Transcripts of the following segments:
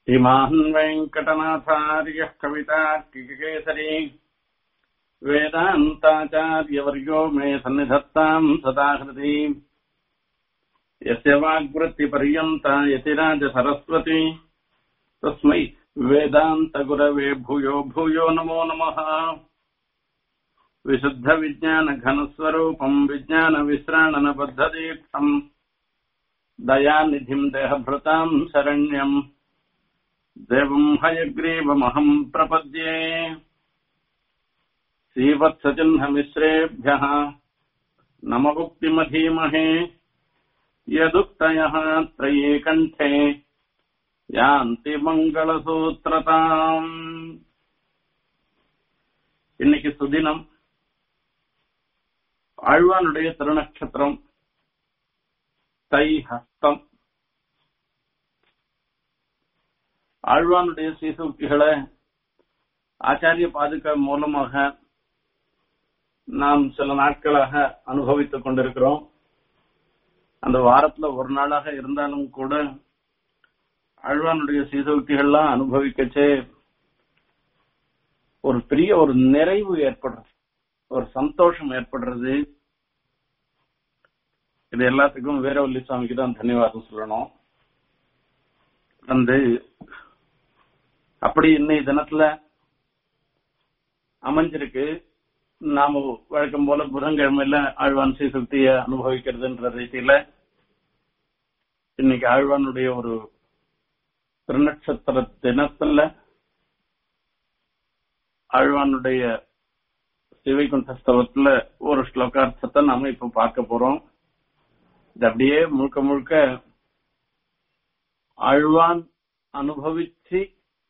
श्रीमान् वेङ्कटनाथार्यः कवितार्किककेसरी वेदान्ताचार्यवर्यो मे सन्निधत्ताम् सदा हृदि यस्य वाग्वृत्तिपर्यन्ता यतिराजसरस्वती तस्मै वेदान्तगुरवे भूयो भूयो नमो नमः विशुद्धविज्ञानघनस्वरूपम् विज्ञानविश्राणनबद्धदीक्षम् दयानिधिम् देहभृताम् शरण्यम् देवम् हयग्रीवमहम् प्रपद्ये श्रीवत्सचिह्नमिश्रेभ्यः नममुक्तिमधीमहे यदुक्तयः त्रये कण्ठे யாந்தி மங்கள சூத்திரதாம் இன்னைக்கு சுதினம் ஆழ்வானுடைய திருநட்சத்திரம் தை ஹஸ்தம் ஆழ்வானுடைய சீசூக்திகளை ஆச்சாரிய பாதுகா மூலமாக நாம் சில நாட்களாக அனுபவித்துக் கொண்டிருக்கிறோம் அந்த வாரத்துல ஒரு நாளாக இருந்தாலும் கூட ஆழ்வானுடைய சீசோக்திகள்லாம் அனுபவிக்கச்சே ஒரு பெரிய ஒரு நிறைவு ஏற்படுறது ஒரு சந்தோஷம் ஏற்படுறது இது எல்லாத்துக்கும் வீரவல்லி சுவாமிக்கு தான் தன்யவாதம் சொல்லணும் வந்து அப்படி இன்னைய தினத்துல அமைஞ்சிருக்கு நாம வழக்கம் போல புதன்கிழமையில ஆழ்வான் சீசக்திய அனுபவிக்கிறதுன்ற ரீதியில இன்னைக்கு ஆழ்வானுடைய ஒரு திருநட்சத்திர தினத்துல ஆழ்வானுடைய சிவைகுண்டஸ்தவத்துல ஒரு ஸ்லோகார்த்தத்தை நாம இப்ப பார்க்க போறோம் இது அப்படியே முழுக்க முழுக்க ஆழ்வான் அனுபவிச்சு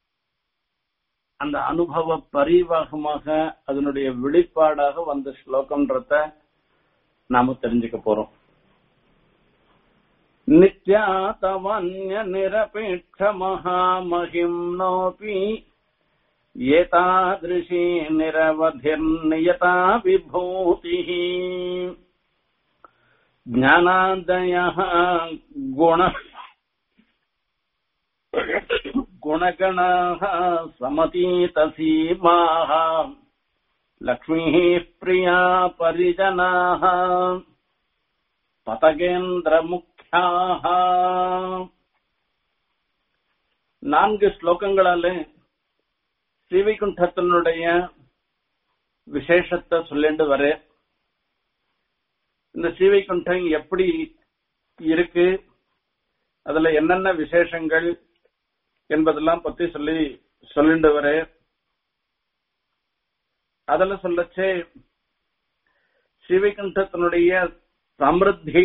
அந்த அனுபவ பரிவாகமாக அதனுடைய வெளிப்பாடாக வந்த ஸ்லோகம்ன்றத நாம தெரிஞ்சுக்க போறோம் नित्यातमन्यनिरपेक्षमहामहिम्नोऽपि एतादृशी निरवधिर्नियता विभूतिः ज्ञानादयः गुण गुणगणाः समतीतसीमाः लक्ष्मीः प्रिया परिजनाः पतगेन्द्रमुख நான்கு ஸ்லோகங்களால ஸ்ரீவைகுண்டத்தினுடைய விசேஷத்தை சொல்லிட்டு வர இந்த ஸ்ரீவைகுண்டம் எப்படி இருக்கு அதுல என்னென்ன விசேஷங்கள் என்பதெல்லாம் பத்தி சொல்லி சொல்லிட்டு வர அதுல சொல்லச்சே ஸ்ரீவைகுண்டத்தினுடைய சமிருத்தி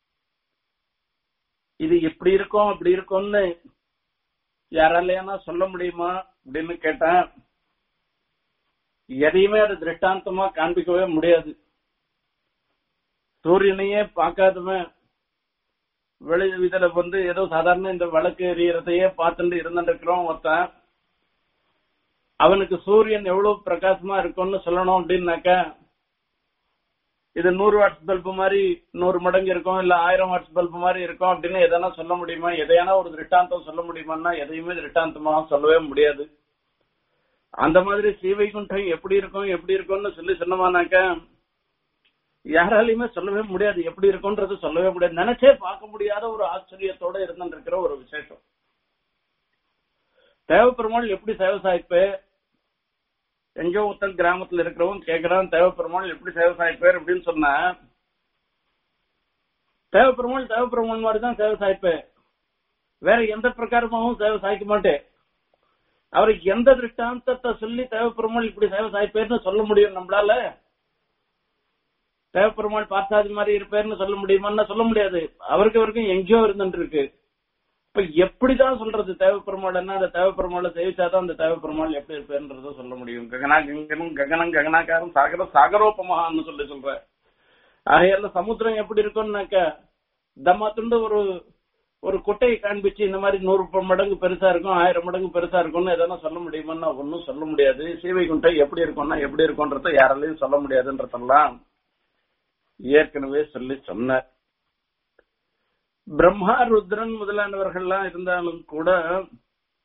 இது இப்படி இருக்கும் அப்படி இருக்கும்னு யாராலையானா சொல்ல முடியுமா அப்படின்னு கேட்டேன் எதையுமே அது திருஷ்டாந்தமா காண்பிக்கவே முடியாது சூரியனையே பார்க்காதவன் வெளி இதுல வந்து ஏதோ சாதாரண இந்த விளக்கு எரியறதையே பார்த்துட்டு இருந்துருக்கிறோம் ஒருத்தன் அவனுக்கு சூரியன் எவ்வளவு பிரகாசமா இருக்கும்னு சொல்லணும் அப்படின்னாக்கா இது நூறு வாட்ஸ் பல்பு மாதிரி நூறு மடங்கு இருக்கும் இல்ல ஆயிரம் வாட்ஸ் பல்பு மாதிரி இருக்கும் அப்படின்னு எதனா சொல்ல முடியுமா எதையானா ஒரு திருஷ்டாந்தம் சொல்ல முடியுமான்னா எதையுமே திருஷ்டாந்தமாக சொல்லவே முடியாது அந்த மாதிரி ஸ்ரீவைகுண்டம் எப்படி இருக்கும் எப்படி இருக்கும்னு சொல்லி சொன்னமானாக்க யாராலையுமே சொல்லவே முடியாது எப்படி இருக்கும்ன்றது சொல்லவே முடியாது நினைச்சே பார்க்க முடியாத ஒரு ஆச்சரியத்தோட இருந்துட்டு இருக்கிற ஒரு விசேஷம் தேவப்பெருமாள் எப்படி சேவை சாய்ப்பு எங்கேயோ ஒருத்தன் கிராமத்துல இருக்கிறவன் கேக்குறான் தேவப்பெருமாள் எப்படி சேவை சாய்ப்பார் அப்படின்னு சொன்ன தேவப்பெருமாள் தேவப்பெருமாள் மாதிரி தான் சேவை சாய்ப்பேன் வேற எந்த பிரகாரமாகவும் சேவை சாய்க்க மாட்டேன் அவருக்கு எந்த திருஷ்டாந்தத்தை சொல்லி தேவப்பெருமாள் இப்படி சேவை சாய்ப்பேர்னு சொல்ல முடியும் நம்மளால தேவப்பெருமாள் பார்த்தாது மாதிரி இருப்பேர்னு சொல்ல முடியுமான்னு சொல்ல முடியாது அவருக்கு அவருக்கும் எங்கேயோ இருந்துட்டு இருக்கு இப்ப எப்படிதான் சொல்றது தேவப்பெருமாள் என்ன அந்த தேவப்பெருமாளை சேவிச்சாதான் அந்த தேவப்பெருமாள் எப்படி இருப்பேன்றத சொல்ல முடியும் ககனா கங்கனும் ககனம் ககனாக்காரம் சாகர சாகரோபமகான்னு சொல்லி சொல்ற ஆகையால சமுத்திரம் எப்படி இருக்கும்னாக்க தம்மா துண்டு ஒரு ஒரு குட்டையை காண்பிச்சு இந்த மாதிரி நூறு மடங்கு பெருசா இருக்கும் ஆயிரம் மடங்கு பெருசா இருக்கும்னு எதனா சொல்ல முடியுமான்னா ஒன்னும் சொல்ல முடியாது சீவைகுண்டை எப்படி இருக்கும்னா எப்படி இருக்கும்ன்றத யாராலையும் சொல்ல முடியாதுன்றதெல்லாம் ஏற்கனவே சொல்லி சொன்னார் பிரம்மா ருத்ரன் முதலானவர்கள்லாம் இருந்தாலும் கூட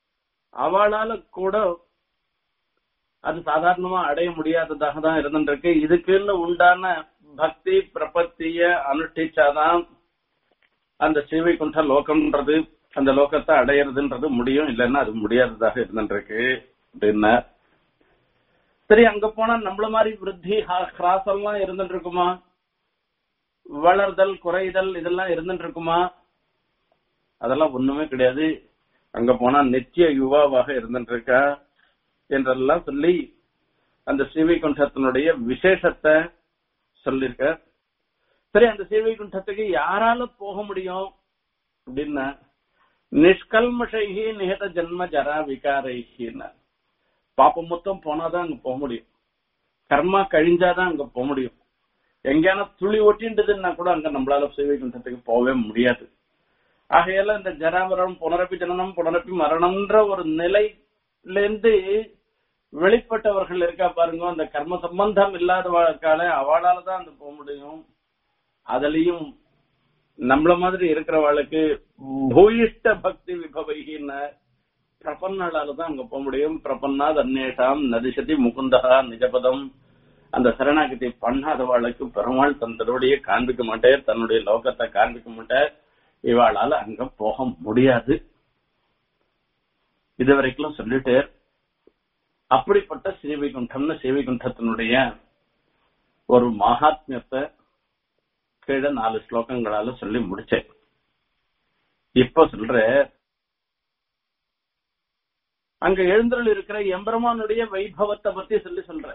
அவளால கூட அது சாதாரணமா அடைய முடியாததாக தான் இருந்துருக்கு இதுக்குன்னு உண்டான பக்தி பிரபத்திய அனுஷ்டிச்சாதான் அந்த ஸ்ரீவைகுண்ட லோகம்ன்றது அந்த லோகத்தை அடையிறதுன்றது முடியும் இல்லைன்னா அது முடியாததாக இருந்துருக்கு அப்படின்னா சரி அங்க போனா நம்மள மாதிரி விருத்தி ஹிராசம் எல்லாம் இருந்துட்டு இருக்குமா வளர்தல் குறைதல் இதெல்லாம் இருந்துட்டு இருக்குமா அதெல்லாம் ஒண்ணுமே கிடையாது அங்க போனா நித்திய யுவாவாக இருந்துட்டு இருக்கா என்றெல்லாம் சொல்லி அந்த ஸ்ரீவைகுண்டத்தினுடைய விசேஷத்தை சொல்லிருக்க சரி அந்த ஸ்ரீவைகுண்டத்துக்கு யாரால போக முடியும் அப்படின்னா நிஷ்கல்மஷைகி நிகத ஜென்ம ஜரா விகாரைகின்னு பாப்பம் மொத்தம் போனாதான் அங்க போக முடியும் கர்மா கழிஞ்சாதான் அங்க போக முடியும் எங்கேயான துளி ஒட்டின்றதுன்னா கூட அங்க நம்மளால ஸ்ரீவைகுண்டத்துக்கு போகவே முடியாது ஆகையால இந்த ஜராமரம் புனரப்பி ஜனனம் புனரப்பி மரணம்ன்ற ஒரு நிலையிலிருந்து வெளிப்பட்டவர்கள் இருக்கா பாருங்க அந்த கர்ம சம்பந்தம் இல்லாதவர்களுக்கால அவளால தான் அந்த போக முடியும் அதுலயும் நம்மள மாதிரி இருக்கிறவளுக்கு பூயிஷ்ட பக்தி விபவைகின்னு பிரபன்னால தான் அங்க போக முடியும் பிரபன்னாத் அந்நேஷாம் நதிசதி முகுந்தகா நிஜபதம் அந்த சரணாகதி பண்ணாதவாளுக்கு பெருமாள் தன் திருவடியை காண்பிக்க மாட்டேன் தன்னுடைய லோகத்தை காண்பிக்க மாட்டேன் இவாளால அங்க போக முடியாது இது வரைக்கும் சொல்லிட்டு அப்படிப்பட்ட ஸ்ரீவைகுண்டம்னு ஸ்ரீவைகுண்டத்தினுடைய ஒரு மகாத்மியத்தை கீழே நாலு ஸ்லோகங்களால சொல்லி முடிச்சேன் இப்ப சொல்ற அங்க எழுந்தருள் இருக்கிற எம்பெருமானுடைய வைபவத்தை பத்தி சொல்லி சொல்ற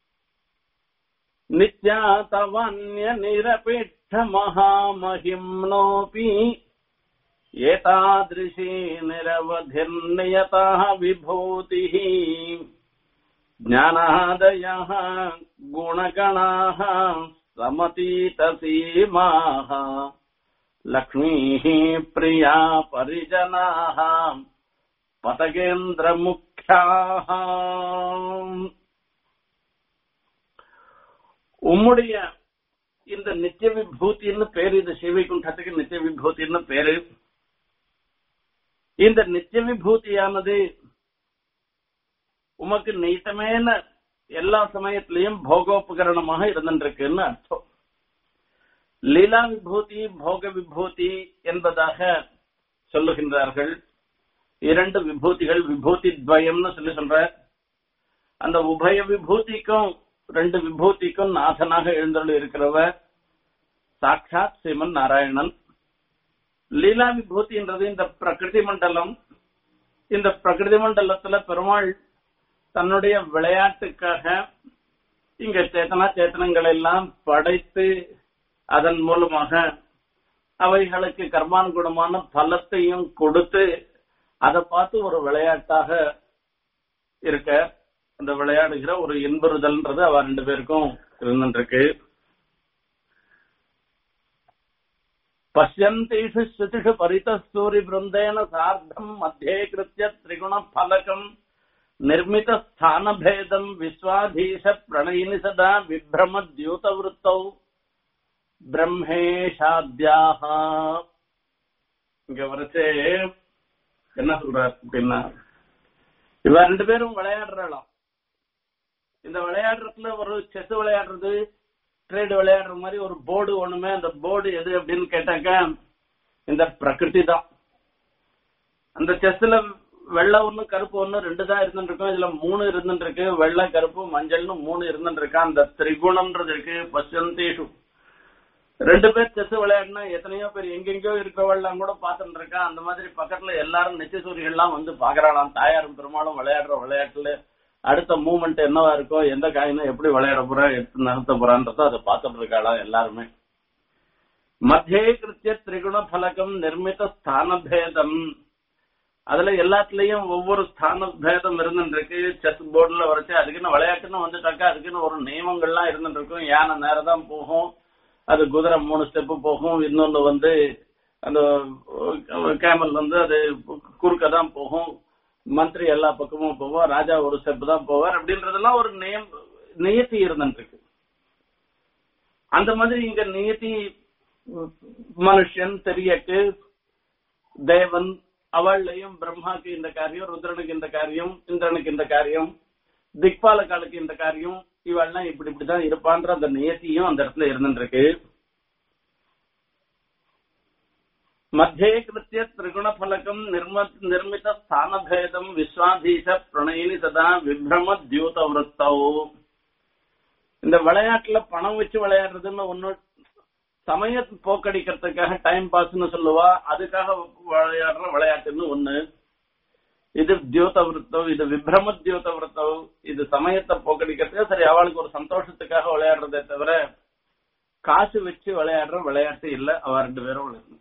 நித்யா தவன்ய நிரபேட்ச மகாமஹிம்னோபி ஏதாதிருஷி நிரவதிர்நியதா விபூதிः ज्ञानादयः गुणगणाः समतीतसीमाः लक्ष्मीः प्रिया परिजनाः பதகேந்திரமுக்கியாக உம்முடைய இந்த நித்திய விபூதின்னு பேரு இந்த சிவைகுண்டத்துக்கு நித்திய விபூதின்னு பேரு இந்த நித்திய விபூதியானது உமக்கு நீட்டமேன எல்லா சமயத்திலையும் போகோபகரணமாக இருந்திருக்குன்னு அர்த்தம் லீலா விபூதி போக விபூதி என்பதாக சொல்லுகின்றார்கள் இரண்டு விபூதிகள் விபூதி துவயம்னு சொல்லி சொல்ற அந்த உபய விபூதிக்கும் ரெண்டு விபூதிக்கும் நாதனாக எழுந்தருள் இருக்கிறவர் சாட்சாத் ஸ்ரீமன் நாராயணன் லீலா விபூதின்றது இந்த பிரகிருதி மண்டலம் இந்த பிரகிருதி மண்டலத்துல பெருமாள் தன்னுடைய விளையாட்டுக்காக இங்க சேத்தனா சேத்தனங்கள் எல்லாம் படைத்து அதன் மூலமாக அவைகளுக்கு கர்மானுகுணமான பலத்தையும் கொடுத்து அதை பார்த்து ஒரு விளையாட்டாக இருக்க அந்த விளையாடுகிற ஒரு இன்புறுதல்ன்றது அவ ரெண்டு பேருக்கும் இருந்துருக்கு பசியந்தீஷு ஸ்ருதிஷு பரிதஸ்தூரி பிருந்தேன சார்த்தம் மத்தியே கிருத்திய திரிகுண பலகம் நிர்மித ஸ்தான பேதம் விஸ்வாதீஷ பிரணயினி சதா விப்ரம தியூத விருத்தௌ பிரம்மேஷாத்யாக இங்க வரைச்சே என்ன சொல்றார் அப்படின்னா இவ ரெண்டு பேரும் விளையாடுறாளாம் இந்த விளையாடுறதுல ஒரு செஸ் விளையாடுறது ட்ரேடு விளையாடுற மாதிரி ஒரு போர்டு ஒண்ணுமே அந்த போர்டு எது அப்படின்னு கேட்டாக்க இந்த பிரகிருதி தான் அந்த செஸ்ல வெள்ளை ஒண்ணு கருப்பு ஒண்ணு ரெண்டு தான் இருந்துட்டு இருக்கும் இதுல மூணு இருந்துட்டு இருக்கு வெள்ளை கருப்பு மஞ்சள்னு மூணு இருந்துட்டு இருக்கா அந்த திரிகுணம்ன்றது இருக்கு பசந்தேஷு ரெண்டு பேர் செஸ் விளையாடினா எத்தனையோ பேர் எங்கெங்கயோ இருக்கிறவெல்லாம் கூட பார்த்துட்டு இருக்கா அந்த மாதிரி பக்கத்துல எல்லாரும் நிச்சயசூரியெல்லாம் வந்து பாக்குறாளாம் தாயாரும் பெருமாளும் விளையாடுற விளையாட்டுல அடுத்த மூமெண்ட் என்னவா இருக்கோ எந்த காயினும் எப்படி விளையாட போறா எடுத்து நகர்த்த போறான்றத அதை பார்த்துட்டு இருக்காளாம் எல்லாருமே மத்தியே கிருத்திய திரிகுண பலகம் நிர்மித ஸ்தான பேதம் அதுல எல்லாத்துலயும் ஒவ்வொரு ஸ்தான பேதம் இருந்துட்டு இருக்கு செஸ் போர்டுல வரைச்சு அதுக்குன்னு விளையாட்டுன்னு வந்துட்டாக்கா அதுக்குன்னு ஒரு நியமங்கள்லாம் இருந்துட்டு இருக்கும் யானை நேரம் தான் போகும் அது குதிரை மூணு ஸ்டெப்பு போகும் இன்னொன்னு வந்து அந்த கேமல் வந்து அது குறுக்க தான் போகும் மந்திரி எல்லா பக்கமும் போவோம் ராஜா ஒரு ஸ்டெப் தான் போவார் அப்படின்றதெல்லாம் ஒரு நியம் நியத்தி இருந்துட்டு இருக்கு அந்த மாதிரி இங்க நியத்தி மனுஷன் தெரியக்கு தேவன் அவள்லையும் பிரம்மாக்கு இந்த காரியம் ருத்ரனுக்கு இந்த காரியம் இந்திரனுக்கு இந்த காரியம் திக்பாலகாலுக்கு இந்த காரியம் இவள்லாம் இப்படி இப்படிதான் இருப்பான்ற அந்த நியத்தியும் அந்த இடத்துல இருந்துருக்கு मध्ये कृत्य त्रिगुणफलकम् निर्म निर्मित स्थानभेदम् विश्वाधीश प्रणயினி சதா விப்ரம தியூத விருத்தௌ இந்த விளையாட்டுல பணம் வச்சு விளையாடுறதுன்னு ஒண்ணு சமய போக்கடிக்கிறதுக்காக டைம் பாஸ்னு சொல்லுவா அதுக்காக விளையாடுற விளையாட்டுன்னு ஒண்ணு இது தியூத விருத்தம் இது விப்ரம தியூத விருத்தம் இது சமயத்தை போக்கடிக்கிறதுக்கு சரி அவளுக்கு ஒரு சந்தோஷத்துக்காக விளையாடுறதே தவிர காசு வச்சு விளையாடுற விளையாட்டு இல்ல அவ ரெண்டு பேரும் விளையாடணும்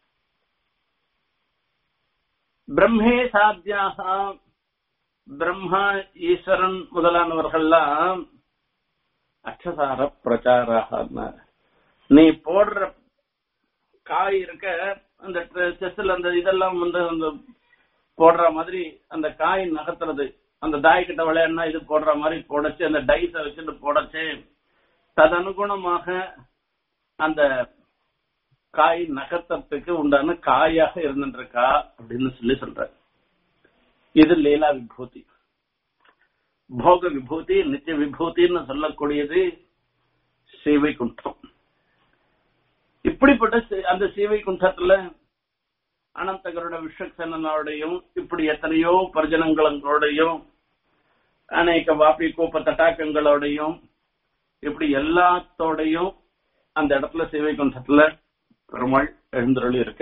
பிரம்மே சாத்தியாக பிரம்மா ஈஸ்வரன் முதலானவர்கள்லாம் அக்ஷசார பிரச்சாராக நீ போடுற காய் இருக்க அந்த செஸ்ல அந்த இதெல்லாம் வந்து அந்த போடுற மாதிரி அந்த காய் நகர்த்துறது அந்த தாய் கிட்ட விளையாடினா இது போடுற மாதிரி போடச்சு அந்த டைஸ வச்சுட்டு போடச்சு ததனுகுணமாக அந்த காய் நகர்த்தத்துக்கு உண்டான காயாக இருந்துருக்கா அப்படின்னு சொல்லி சொல்ற இது லீலா விபூதி போக விபூதி நித்திய விபூதின்னு சொல்லக்கூடியது சீவை குண்டம் இப்படிப்பட்ட அந்த சீவை குண்டத்துல அனந்தகரோட விஸ்வக்சனோடையும் இப்படி எத்தனையோ பரிஜனங்களோடையும் அநேக வாப்பி கோப்ப தட்டாக்கங்களோடையும் இப்படி எல்லாத்தோடையும் அந்த இடத்துல சேவை குண்டத்துல பெருமாள் எழுந்தருளி இருக்க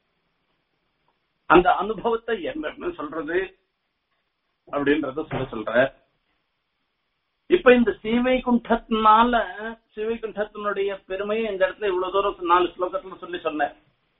அந்த அனுபவத்தை என்னன்னு சொல்றது அப்படின்றத சொல்ல சொல்ற இப்ப இந்த சீவை குண்டத்தினால சீவை குண்டத்தினுடைய பெருமையை இந்த இடத்துல இவ்வளவு தூரம் நாலு ஸ்லோகத்துல சொல்லி சொன்னேன்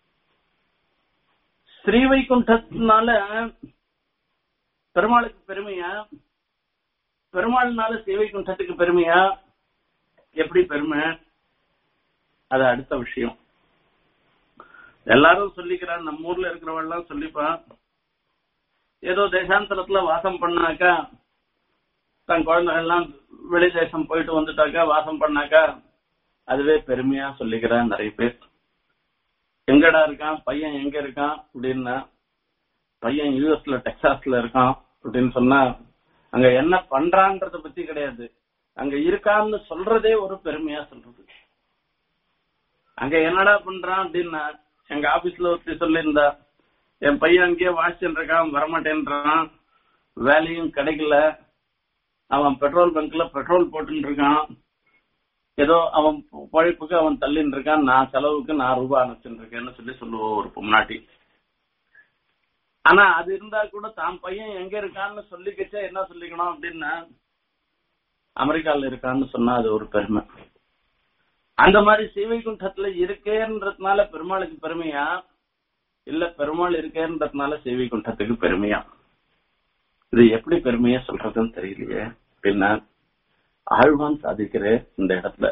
ஸ்ரீவைகுண்டத்தினால பெருமாளுக்கு பெருமையா பெருமாள்னால ஸ்ரீவைகுண்டத்துக்கு பெருமையா எப்படி பெருமை அது அடுத்த விஷயம் எல்லாரும் சொல்லிக்கிறான் நம்ம ஊர்ல இருக்கிறவெல்லாம் சொல்லிப்பான் ஏதோ தேசாந்தரத்துல வாசம் பண்ணாக்கா தன் குழந்தைகள்லாம் வெளி தேசம் போயிட்டு வந்துட்டாக்கா வாசம் பண்ணாக்கா அதுவே பெருமையா சொல்லிக்கிறான் நிறைய பேர் எங்கடா இருக்கான் பையன் எங்க இருக்கான் அப்படின்னா பையன் யூஎஸ்ல டெக்சாஸ்ல இருக்கான் அப்படின்னு சொன்னா அங்க என்ன பண்றான்றத பத்தி கிடையாது அங்க இருக்கான்னு சொல்றதே ஒரு பெருமையா சொல்றது அங்க என்னடா பண்றான் அப்படின்னா எங்க ஆபீஸ்ல ஒருத்தி சொல்லியிருந்தா என் பையன் அங்கேயே வாசிச்சுட்டு இருக்கான் வரமாட்டேன்றான் வேலையும் கிடைக்கல அவன் பெட்ரோல் பங்க்ல பெட்ரோல் போட்டுட்டு இருக்கான் ஏதோ அவன் பழைப்புக்கு அவன் தள்ளின்னு இருக்கான் நான் செலவுக்கு நான் ரூபாய் அனுப்பிச்சுட்டு இருக்கேன்னு சொல்லி சொல்லுவோம் ஒரு பொம்னாட்டி ஆனா அது இருந்தா கூட தான் பையன் எங்க இருக்கான்னு சொல்லிக்கிச்சா என்ன சொல்லிக்கணும் அப்படின்னா அமெரிக்கால இருக்கான்னு சொன்னா அது ஒரு பெருமை அந்த மாதிரி சீவைகுண்டத்துல இருக்கேன்றதுனால பெருமாளுக்கு பெருமையா இல்ல பெருமாள் இருக்கேன்றதுனால சீவைகுண்டத்துக்கு பெருமையா இது எப்படி பெருமையா சொல்றதுன்னு தெரியலையே அப்படின்னா ஆழ்வான் சாதிக்கிற இந்த இடத்துல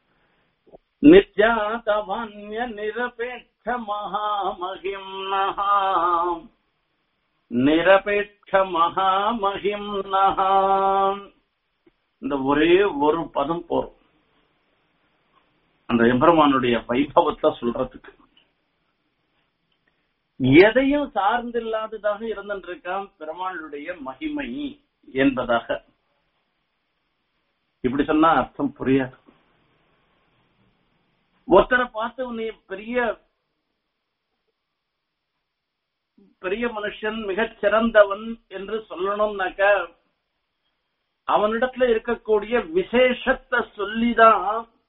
நித்யாதவன்ய நிரபேட்ச மகாமகிம் நிரபேட்ச மகாமகிம் இந்த ஒரே ஒரு பதம் போறோம் அந்த எம்பெருமானுடைய வைபவத்தை சொல்றதுக்கு எதையும் சார்ந்தில்லாததாக இருந்திருக்கான் பெருமாளுடைய மகிமை என்பதாக இப்படி சொன்னா அர்த்தம் புரியாது ஒருத்தரை பார்த்து நீ பெரிய பெரிய மனுஷன் மிகச் சிறந்தவன் என்று சொல்லணும்னாக்க அவனிடத்துல இருக்கக்கூடிய விசேஷத்தை சொல்லிதான்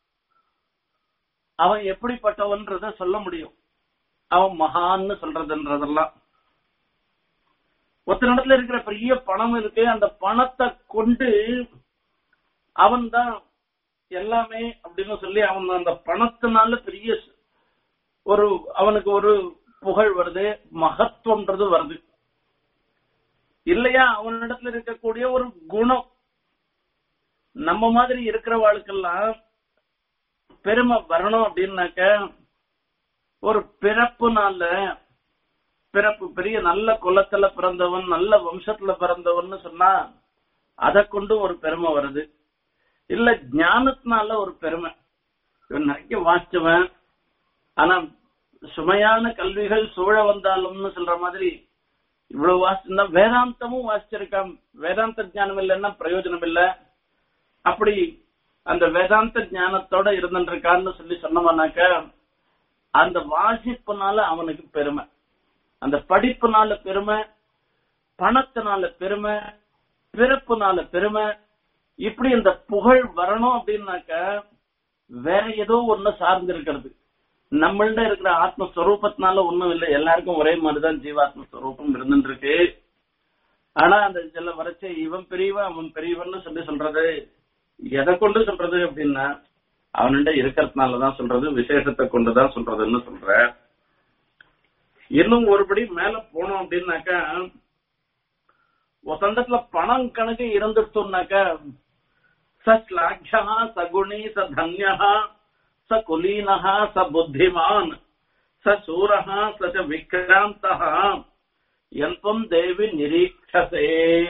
அவன் எப்படிப்பட்டவன்றத சொல்ல முடியும் அவன் மகான்னு சொல்றதுன்றதெல்லாம் ஒருத்தனிடத்துல இருக்கிற பெரிய பணம் இருக்கு அந்த பணத்தை கொண்டு அவன் தான் எல்லாமே அப்படின்னு சொல்லி அவன் அந்த பணத்தினால பெரிய ஒரு அவனுக்கு ஒரு புகழ் வருது மகத்துவம்ன்றது வருது இல்லையா அவனிடத்துல இருக்கக்கூடிய ஒரு குணம் நம்ம மாதிரி இருக்கிறவாளுக்கெல்லாம் பெருமை வரணும் அப்படின்னாக்க ஒரு பிறப்புனால பிறப்பு பெரிய நல்ல குலத்துல பிறந்தவன் நல்ல வம்சத்துல பிறந்தவன் சொன்னா அதை கொண்டு ஒரு பெருமை வருது இல்ல ஞானத்தினால ஒரு பெருமை இவன் நிறைய வாசிச்சவன் ஆனா சுமையான கல்விகள் சூழ வந்தாலும்னு சொல்ற மாதிரி இவ்வளவு வாசிச்சிருந்தா வேதாந்தமும் வாசிச்சிருக்கான் வேதாந்த ஞானம் இல்லைன்னா பிரயோஜனம் இல்ல அப்படி அந்த வேதாந்த ஞானத்தோட இருந்துருக்கான்னு சொல்லி சொன்னோம்னாக்க அந்த வாசிப்புனால அவனுக்கு பெருமை அந்த படிப்புனால பெருமை பணத்தினால பெருமை பிறப்புனால பெருமை இப்படி இந்த புகழ் வரணும் அப்படின்னாக்க வேற ஏதோ ஒண்ணு சார்ந்து இருக்கிறது நம்மள்ட இருக்கிற ஆத்மஸ்வரூபத்தினால ஒண்ணும் இல்லை எல்லாருக்கும் ஒரே மாதிரிதான் ஜீவாத்ம ஸ்வரூபம் இருந்துட்டு இருக்கு ஆனா அந்த சில வரைச்ச இவன் பெரியவன் அவன் பெரியவன்னு சொல்லி சொல்றது எதை கொண்டு சொல்றது அப்படின்னா அவன்கிட்ட இருக்கிறதுனாலதான் சொல்றது விசேஷத்தை கொண்டுதான் சொல்றதுன்னு சொல்ற இன்னும் ஒருபடி மேல போனோம் அப்படின்னாக்கா வசந்தத்துல பணம் கணக்கு இருந்துட்டோம்னாக்கா ச ஸ்லாக்யா ச குணி ச தன்யா ச குலீனஹ ச புத்திமான் ச சூரஹ ச ச விக்ராந்தः எந்தம் தேவி நிரீட்சசே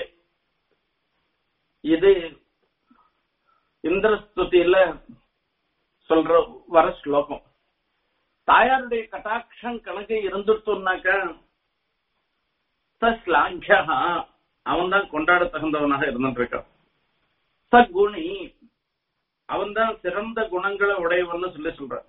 இது இந்திரஸ்துதியில சொல்ற வர ஸ்லோகம் தாயாருடைய கட்டாட்சம் கணக்கு இருந்துட்டோம்னாக்க ஸ்லாங்கியா அவன் தான் கொண்டாட தகுந்தவனாக இருந்துட்டு இருக்கான் சகுணி அவன் தான் சிறந்த குணங்களை உடையவன்னு சொல்லி சொல்றான்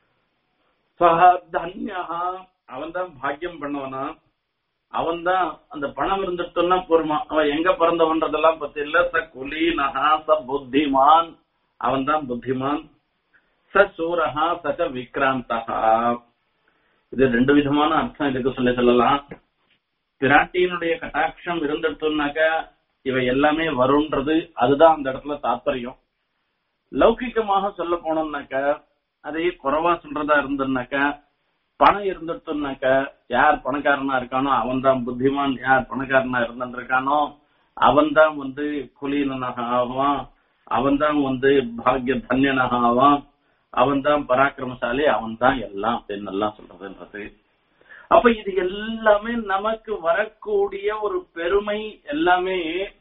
தன்யா அவன் தான் பாக்கியம் பண்ணவனா அவன் தான் அந்த பணம் இருந்துட்டோம்னா போருமா அவன் எங்க பிறந்தவன்றதெல்லாம் பத்தி இல்ல ச குலீனஹா ச புத்திமான் அவன் தான் புத்திமான் ச சூரஹா ச விக்ராந்தஹா இது ரெண்டு விதமான அர்த்தம் இதுக்கு சொல்லி சொல்லலாம் பிராட்டியினுடைய கட்டாட்சம் இருந்துட்டோம்னாக்க இவை எல்லாமே வரும்ன்றது அதுதான் அந்த இடத்துல தாத்பரியம் லௌகிக்கமாக சொல்ல போனோம்னாக்க அதையே குறைவா சொல்றதா இருந்ததுனாக்க பணம் இருந்துட்டோம்னாக்க யார் பணக்காரனா இருக்கானோ அவன் தான் புத்திமான் யார் பணக்காரனா இருந்திருக்கானோ அவன் தான் வந்து குலீனனாக ஆவான் அவன் தான் வந்து பாக்ய தன்யனாக ஆவான் அவன் தான் பராக்கிரமசாலி அவன் தான் எல்லாம் அப்படின்னு எல்லாம் சொல்றதுன்றது அப்ப இது எல்லாமே நமக்கு வரக்கூடிய ஒரு பெருமை எல்லாமே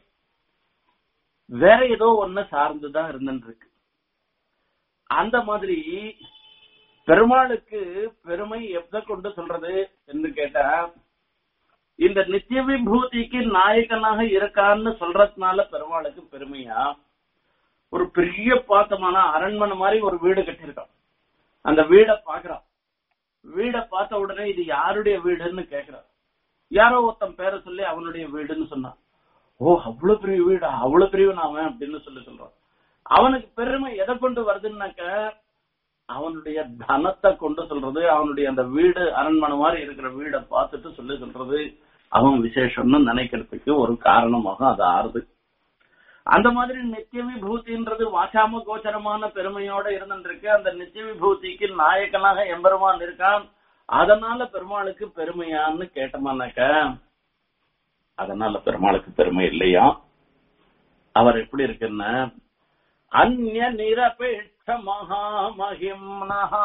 வேற ஏதோ ஒண்ணு சார்ந்துதான் இருந்துட்டு இருக்கு அந்த மாதிரி பெருமாளுக்கு பெருமை எதை கொண்டு சொல்றது என்று கேட்டா இந்த நித்திய விபூதிக்கு நாயகனாக இருக்கான்னு சொல்றதுனால பெருமாளுக்கு பெருமையா ஒரு பெரிய பாத்தமான அரண்மனை மாதிரி ஒரு வீடு கட்டியிருக்கான் அந்த வீடை பாக்குறான் வீடை பார்த்த உடனே இது யாருடைய வீடுன்னு கேக்குறான் யாரோ ஒருத்தன் பேரை சொல்லி அவனுடைய வீடுன்னு சொன்னான் ஓ அவ்வளவு பெரிய வீடா அவ்வளவு பெரியவன் அவன் அப்படின்னு சொல்லி சொல்றான் அவனுக்கு பெருமை எதை கொண்டு வருதுன்னாக்க அவனுடைய தனத்தை கொண்டு சொல்றது அவனுடைய அந்த வீடு அரண்மனை மாதிரி இருக்கிற வீடை பார்த்துட்டு சொல்லி சொல்றது அவன் விசேஷம்னு நினைக்கிறதுக்கு ஒரு காரணமாக அது ஆறுது அந்த மாதிரி நித்திய விபூதின்றது வாசாம கோச்சரமான பெருமையோட இருந்துருக்கு அந்த நித்திய விபூதிக்கு நாயகனாக எம்பெருமான் இருக்கான் அதனால பெருமாளுக்கு பெருமையான்னு கேட்டோமானாக்க அதனால பெருமாளுக்கு பெருமை இல்லையா அவர் எப்படி இருக்குன்னா அந்நிய நிரபேட்ச மகாமகிம்னஹா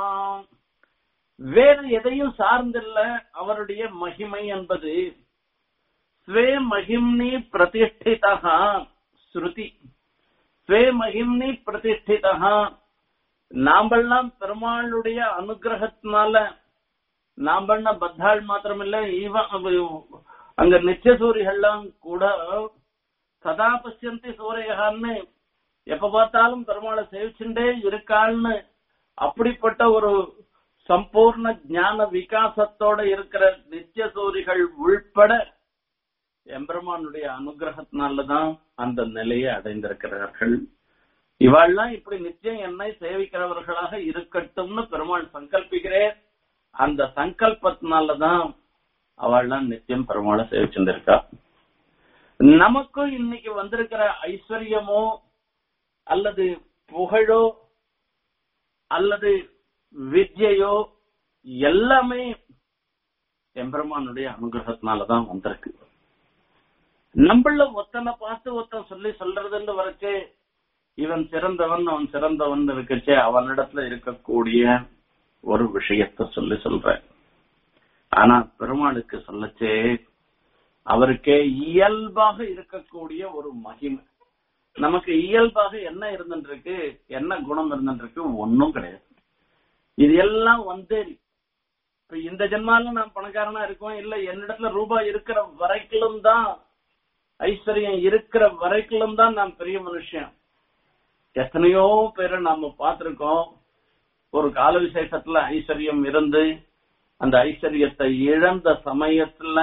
வேறு எதையும் சார்ந்தில்ல அவருடைய மகிமை என்பது ஸ்வே மகிம்னி பிரதிஷ்டிதா ஸ்ருதி ஸ்வே மகிம்னி பிரதிஷ்டிதா நாம்பெல்லாம் பெருமாளுடைய அனுகிரகத்தினால நாம்பண்ண பத்தாள் மாத்திரமில்ல ஈவன் அங்க நிச்சயசூரிகள்லாம் கூட சதா பசியந்தி சூரியகான்னு எப்ப பார்த்தாலும் பெருமாளை சேவிச்சுட்டே இருக்காள்னு அப்படிப்பட்ட ஒரு சம்பூர்ண ஞான விகாசத்தோட இருக்கிற நித்தியசூரிகள் உள்பட எம்பெருமானுடைய அனுகிரகத்தினாலதான் அந்த நிலையை அடைந்திருக்கிறார்கள் இவாள்லாம் இப்படி நிச்சயம் என்னை சேவிக்கிறவர்களாக இருக்கட்டும்னு பெருமாள் சங்கல்பிக்கிறேன் அந்த சங்கல்பத்தினாலதான் அவள்லாம் நித்தியம் பெருமாளை சேவிச்சுருக்கா நமக்கும் இன்னைக்கு வந்திருக்கிற ஐஸ்வர்யமோ அல்லது புகழோ அல்லது வித்யையோ எல்லாமே எம்பெருமானுடைய அனுகிரகத்தினாலதான் வந்திருக்கு நம்மள ஒத்தனை பார்த்து ஒருத்தன் சொல்லி சொல்றதுன்னு வரைச்சே இவன் சிறந்தவன் அவன் சிறந்தவன் இருக்கச்சே அவனிடத்துல இருக்கக்கூடிய ஒரு விஷயத்த சொல்லி சொல்றேன் ஆனா பெருமாளுக்கு சொல்லச்சே அவருக்கே இயல்பாக இருக்கக்கூடிய ஒரு மகிமை நமக்கு இயல்பாக என்ன இருந்துருக்கு என்ன குணம் இருந்துருக்கு ஒன்னும் கிடையாது இது எல்லாம் வந்தேரி இப்ப இந்த ஜென்மால நான் பணக்காரனா இருக்கோம் இல்ல என்னிடத்துல ரூபாய் இருக்கிற வரைக்கும் தான் ஐஸ்வர்யம் இருக்கிற வரைக்கும் தான் நான் பெரிய மனுஷன் எத்தனையோ பேரை நாம பார்த்திருக்கோம் ஒரு கால விசேஷத்துல ஐஸ்வர்யம் இருந்து அந்த ஐஸ்வர்யத்தை இழந்த சமயத்துல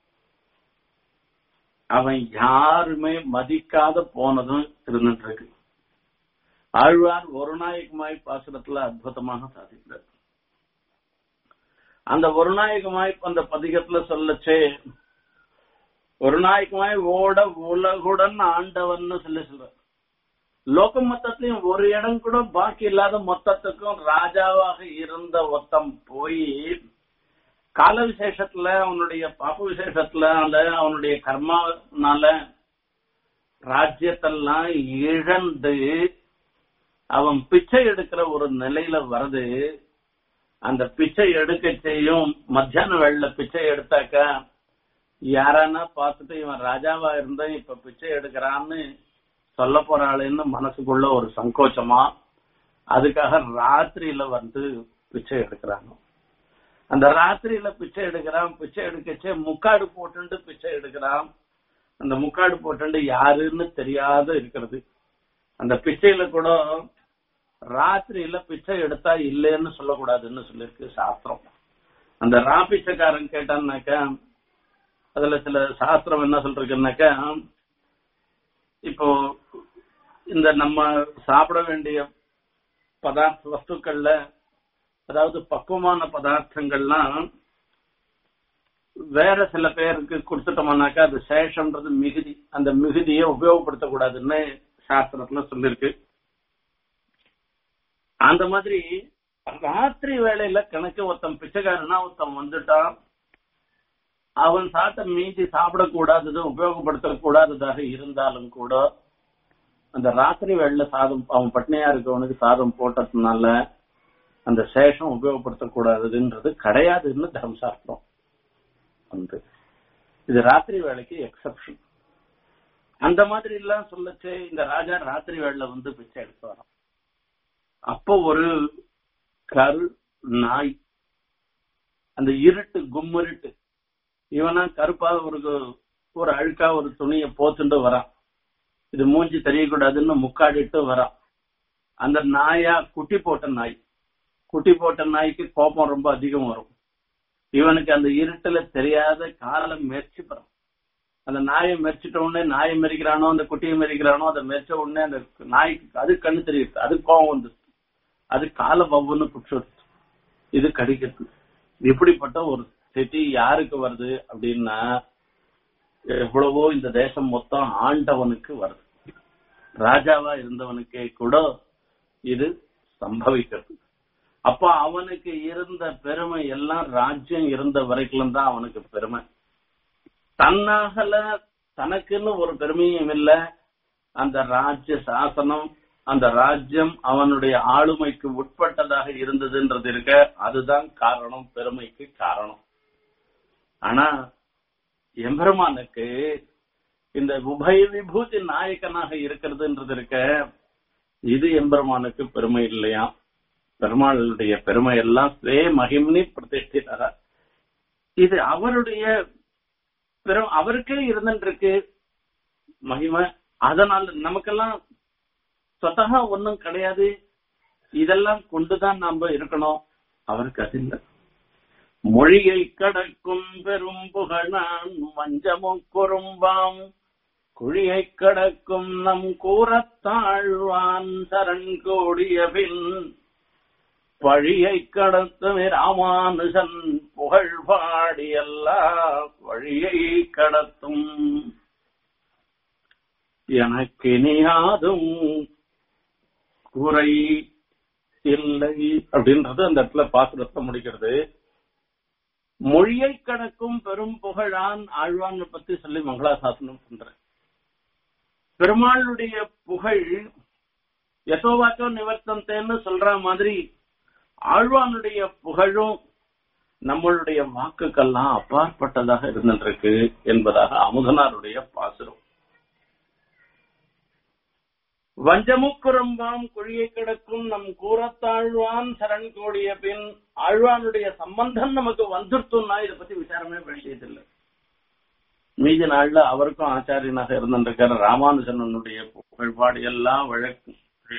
அவன் யாருமே மதிக்காத போனதும் இருந்துட்டு இருக்கு ஆழ்வார் ஒரு நாயகமாய் பாசுரத்துல அற்புதமாக சாதிக்கிறார் அந்த ஒரு நாயகமாய் அந்த பதிகத்துல சொல்லச்சே ஒரு நாயகமாய் ஓட உலகுடன் ஆண்டவன்னு சொல்லி சொல்றார் லோக மொத்தத்திலையும் ஒரு இடம் கூட பாக்கி இல்லாத மொத்தத்துக்கும் ராஜாவாக இருந்த ஒத்தம் போய் கால விசேஷத்துல அவனுடைய பாப்ப விசேஷத்துல அந்த அவனுடைய கர்மானால ராஜ்யத்தெல்லாம் இழந்து அவன் பிச்சை எடுக்கிற ஒரு நிலையில வருது அந்த பிச்சை எடுக்க செய்யும் மத்தியான வேளையில பிச்சை எடுத்தாக்கா யாரானா பார்த்துட்டு இவன் ராஜாவா இருந்தா இப்ப பிச்சை எடுக்கிறான்னு சொல்ல போறாளேன்னு மனசுக்குள்ள ஒரு சங்கோச்சமா அதுக்காக ராத்திரியில வந்து பிச்சை எடுக்கிறாங்க அந்த ராத்திரியில பிச்சை எடுக்கிறான் பிச்சை எடுக்கச்சே முக்காடு போட்டுண்டு பிச்சை எடுக்கிறான் அந்த முக்காடு போட்டுண்டு யாருன்னு தெரியாத இருக்கிறது அந்த பிச்சையில கூட ராத்திரியில பிச்சை எடுத்தா இல்லைன்னு சொல்லக்கூடாதுன்னு சொல்லியிருக்கு சாஸ்திரம் அந்த ரா பிச்சைக்காரன் கேட்டான்னாக்கா அதுல சில சாஸ்திரம் என்ன சொல்றதுன்னாக்கா இப்போ இந்த நம்ம சாப்பிட வேண்டிய பதார்த்த வஸ்துக்கள்ல அதாவது பக்குவமான பதார்த்தங்கள்லாம் வேற சில பேருக்கு கொடுத்துட்டோம்னாக்கா அது சேஷம்ன்றது மிகுதி அந்த மிகுதியை உபயோகப்படுத்தக்கூடாதுன்னு சாஸ்திரத்துல சொல்லிருக்கு அந்த மாதிரி ராத்திரி வேளையில கணக்கு ஒருத்தன் பிச்சைக்காரனா ஒருத்தன் வந்துட்டான் அவன் சாத்த மீதி சாப்பிடக்கூடாதது உபயோகப்படுத்தக்கூடாததாக இருந்தாலும் கூட அந்த ராத்திரி வேளையில சாதம் அவன் பட்னியா இருக்கவனுக்கு சாதம் போட்டதுனால அந்த சேஷம் உபயோகப்படுத்தக்கூடாதுன்றது கிடையாதுன்னு தர்மசாஸ்திரம் வந்து இது ராத்திரி வேலைக்கு எக்ஸப்ஷன் அந்த மாதிரி எல்லாம் சொல்லச்சு இந்த ராஜா ராத்திரி வேளையில வந்து பிச்சை எடுத்து வரான் அப்போ ஒரு கரு நாய் அந்த இருட்டு கும்மிருட்டு இவனா கருப்பா ஒரு ஒரு அழுக்கா ஒரு துணியை போத்துட்டு வரான் இது மூஞ்சி தெரியக்கூடாதுன்னு முக்காடிட்டு வரான் அந்த நாயா குட்டி போட்ட நாய் குட்டி போட்ட நாய்க்கு கோபம் ரொம்ப அதிகம் வரும் இவனுக்கு அந்த இருட்டுல தெரியாத காலம் முயற்சி பெறும் அந்த நாயை மெரிச்சிட்ட உடனே நாயை மெரிக்கிறானோ அந்த குட்டியை மெரிக்கிறானோ அதை மெரிச்ச உடனே அந்த நாய்க்கு அது கண்ணு தெரியுது அது கோபம் வந்து அது கால பவ்வுன்னு புடிச்சு இது கடிக்கிறது இப்படிப்பட்ட ஒரு ஸ்திதி யாருக்கு வருது அப்படின்னா எவ்வளவோ இந்த தேசம் மொத்தம் ஆண்டவனுக்கு வருது ராஜாவா இருந்தவனுக்கே கூட இது சம்பவிக்கிறது அப்ப அவனுக்கு இருந்த பெருமை எல்லாம் ராஜ்யம் இருந்த வரைக்கும் தான் அவனுக்கு பெருமை தன்னாகல தனக்குன்னு ஒரு பெருமையும் இல்ல அந்த ராஜ்ய சாசனம் அந்த ராஜ்யம் அவனுடைய ஆளுமைக்கு உட்பட்டதாக இருந்ததுன்றது இருக்க அதுதான் காரணம் பெருமைக்கு காரணம் ஆனா எம்பெருமானுக்கு இந்த உபய விபூதி நாயக்கனாக இருக்கிறதுன்றது இருக்க இது எம்பெருமானுக்கு பெருமை இல்லையா பெருமாளுடைய பெருமை எல்லாம் ஸ்வே மகிம்னி பிரதிஷ்டிதாரா இது அவருடைய பெரும் அவருக்கே இருந்துருக்கு மகிமை அதனால நமக்கெல்லாம் சொத்தகா ஒன்னும் கிடையாது இதெல்லாம் கொண்டுதான் நாம இருக்கணும் அவருக்கு அது இல்லை மொழியை கடக்கும் பெரும் புகழான் மஞ்சமும் குறும்பாம் குழியை கடக்கும் நம் கூறத்தாழ்வான் சரண் கோடிய பின் பழியை கடத்தும் ராமானுஜன் புகழ் பாடியல்லா வழியை கடத்தும் எனக்கு நீயாதும் குறை இல்லை அப்படின்றது அந்த இடத்துல பாசுரத்தை முடிக்கிறது மொழியை கடக்கும் பெரும் புகழான் ஆழ்வான் பத்தி சொல்லி மங்களாசாசனம் பண்றேன் பெருமாளுடைய புகழ் எதோவாக்கோ நிவர்த்தந்தேன்னு சொல்ற மாதிரி ஆழ்வானுடைய புகழும் நம்மளுடைய வாக்குக்கெல்லாம் அப்பாற்பட்டதாக இருந்திருக்கு என்பதாக அமுதனாருடைய பாசுரம் வஞ்சமுக்குரம்பாம் குழியை கிடக்கும் நம் கூறத்தாழ்வான் சரண் கோடிய பின் ஆழ்வானுடைய சம்பந்தம் நமக்கு வந்துருத்தும்னா இதை பத்தி விசாரமே வேண்டியதில்லை மீதி நாள்ல அவருக்கும் ஆச்சாரியனாக இருந்திருக்கிற ராமானுஜனுடைய புகழ்பாடு எல்லாம் வழக்கு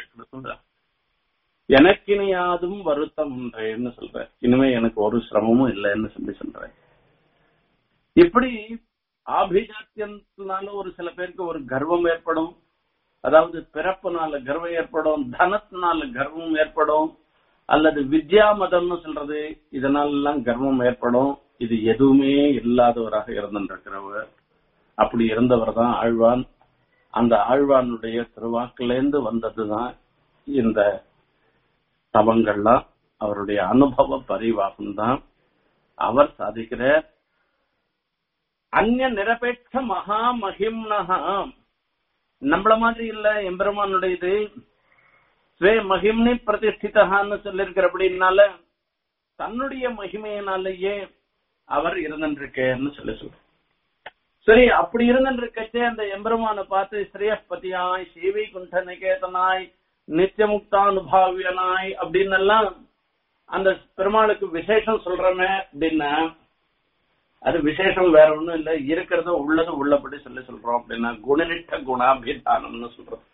எனக்கினியாதும் வருத்தம் ஒன்றேன்னு சொல்ற இனிமே எனக்கு ஒரு சிரமமும் இல்லைன்னு சொல்லி சொல்றேன் இப்படி ஆபிஜாத்தியத்தினால ஒரு சில பேருக்கு ஒரு கர்வம் ஏற்படும் அதாவது பிறப்புனால கர்வம் ஏற்படும் தனத்தினால கர்வம் ஏற்படும் அல்லது வித்யா மதம்னு சொல்றது இதனால எல்லாம் கர்வம் ஏற்படும் இது எதுவுமே இல்லாதவராக இருந்திருக்கிறவர் அப்படி இருந்தவர் தான் ஆழ்வான் அந்த ஆழ்வானுடைய திருவாக்கிலேந்து வந்ததுதான் இந்த தவங்கள்லாம் அவருடைய அனுபவ பரிவாகம் தான் அவர் சாதிக்கிற அந்நிய நிரபேட்ச மகா மகிம்னஹா நம்மள மாதிரி இல்ல எம்பெருமானுடைய இது ஸ்வே மகிம்னி பிரதிஷ்டிதகான்னு சொல்லிருக்கிறபடினால தன்னுடைய மகிமையினாலேயே அவர் இருந்திருக்கேன்னு சொல்லி சொல்ற சரி அப்படி இருந்திருக்கச்சே அந்த எம்பெருமானை பார்த்து ஸ்ரீயப்பதியாய் சீவி குண்ட நிகேதனாய் நித்தியமுக்தானுபாவியனாய் அப்படின்னு எல்லாம் அந்த பெருமாளுக்கு விசேஷம் சொல்றமே அப்படின்னா அது விசேஷம் வேற ஒண்ணும் இல்ல இருக்கிறத உள்ளது உள்ளபடி சொல்லி சொல்றோம் அப்படின்னா குணனிட்ட குணாபிதானம்னு சொல்றோம்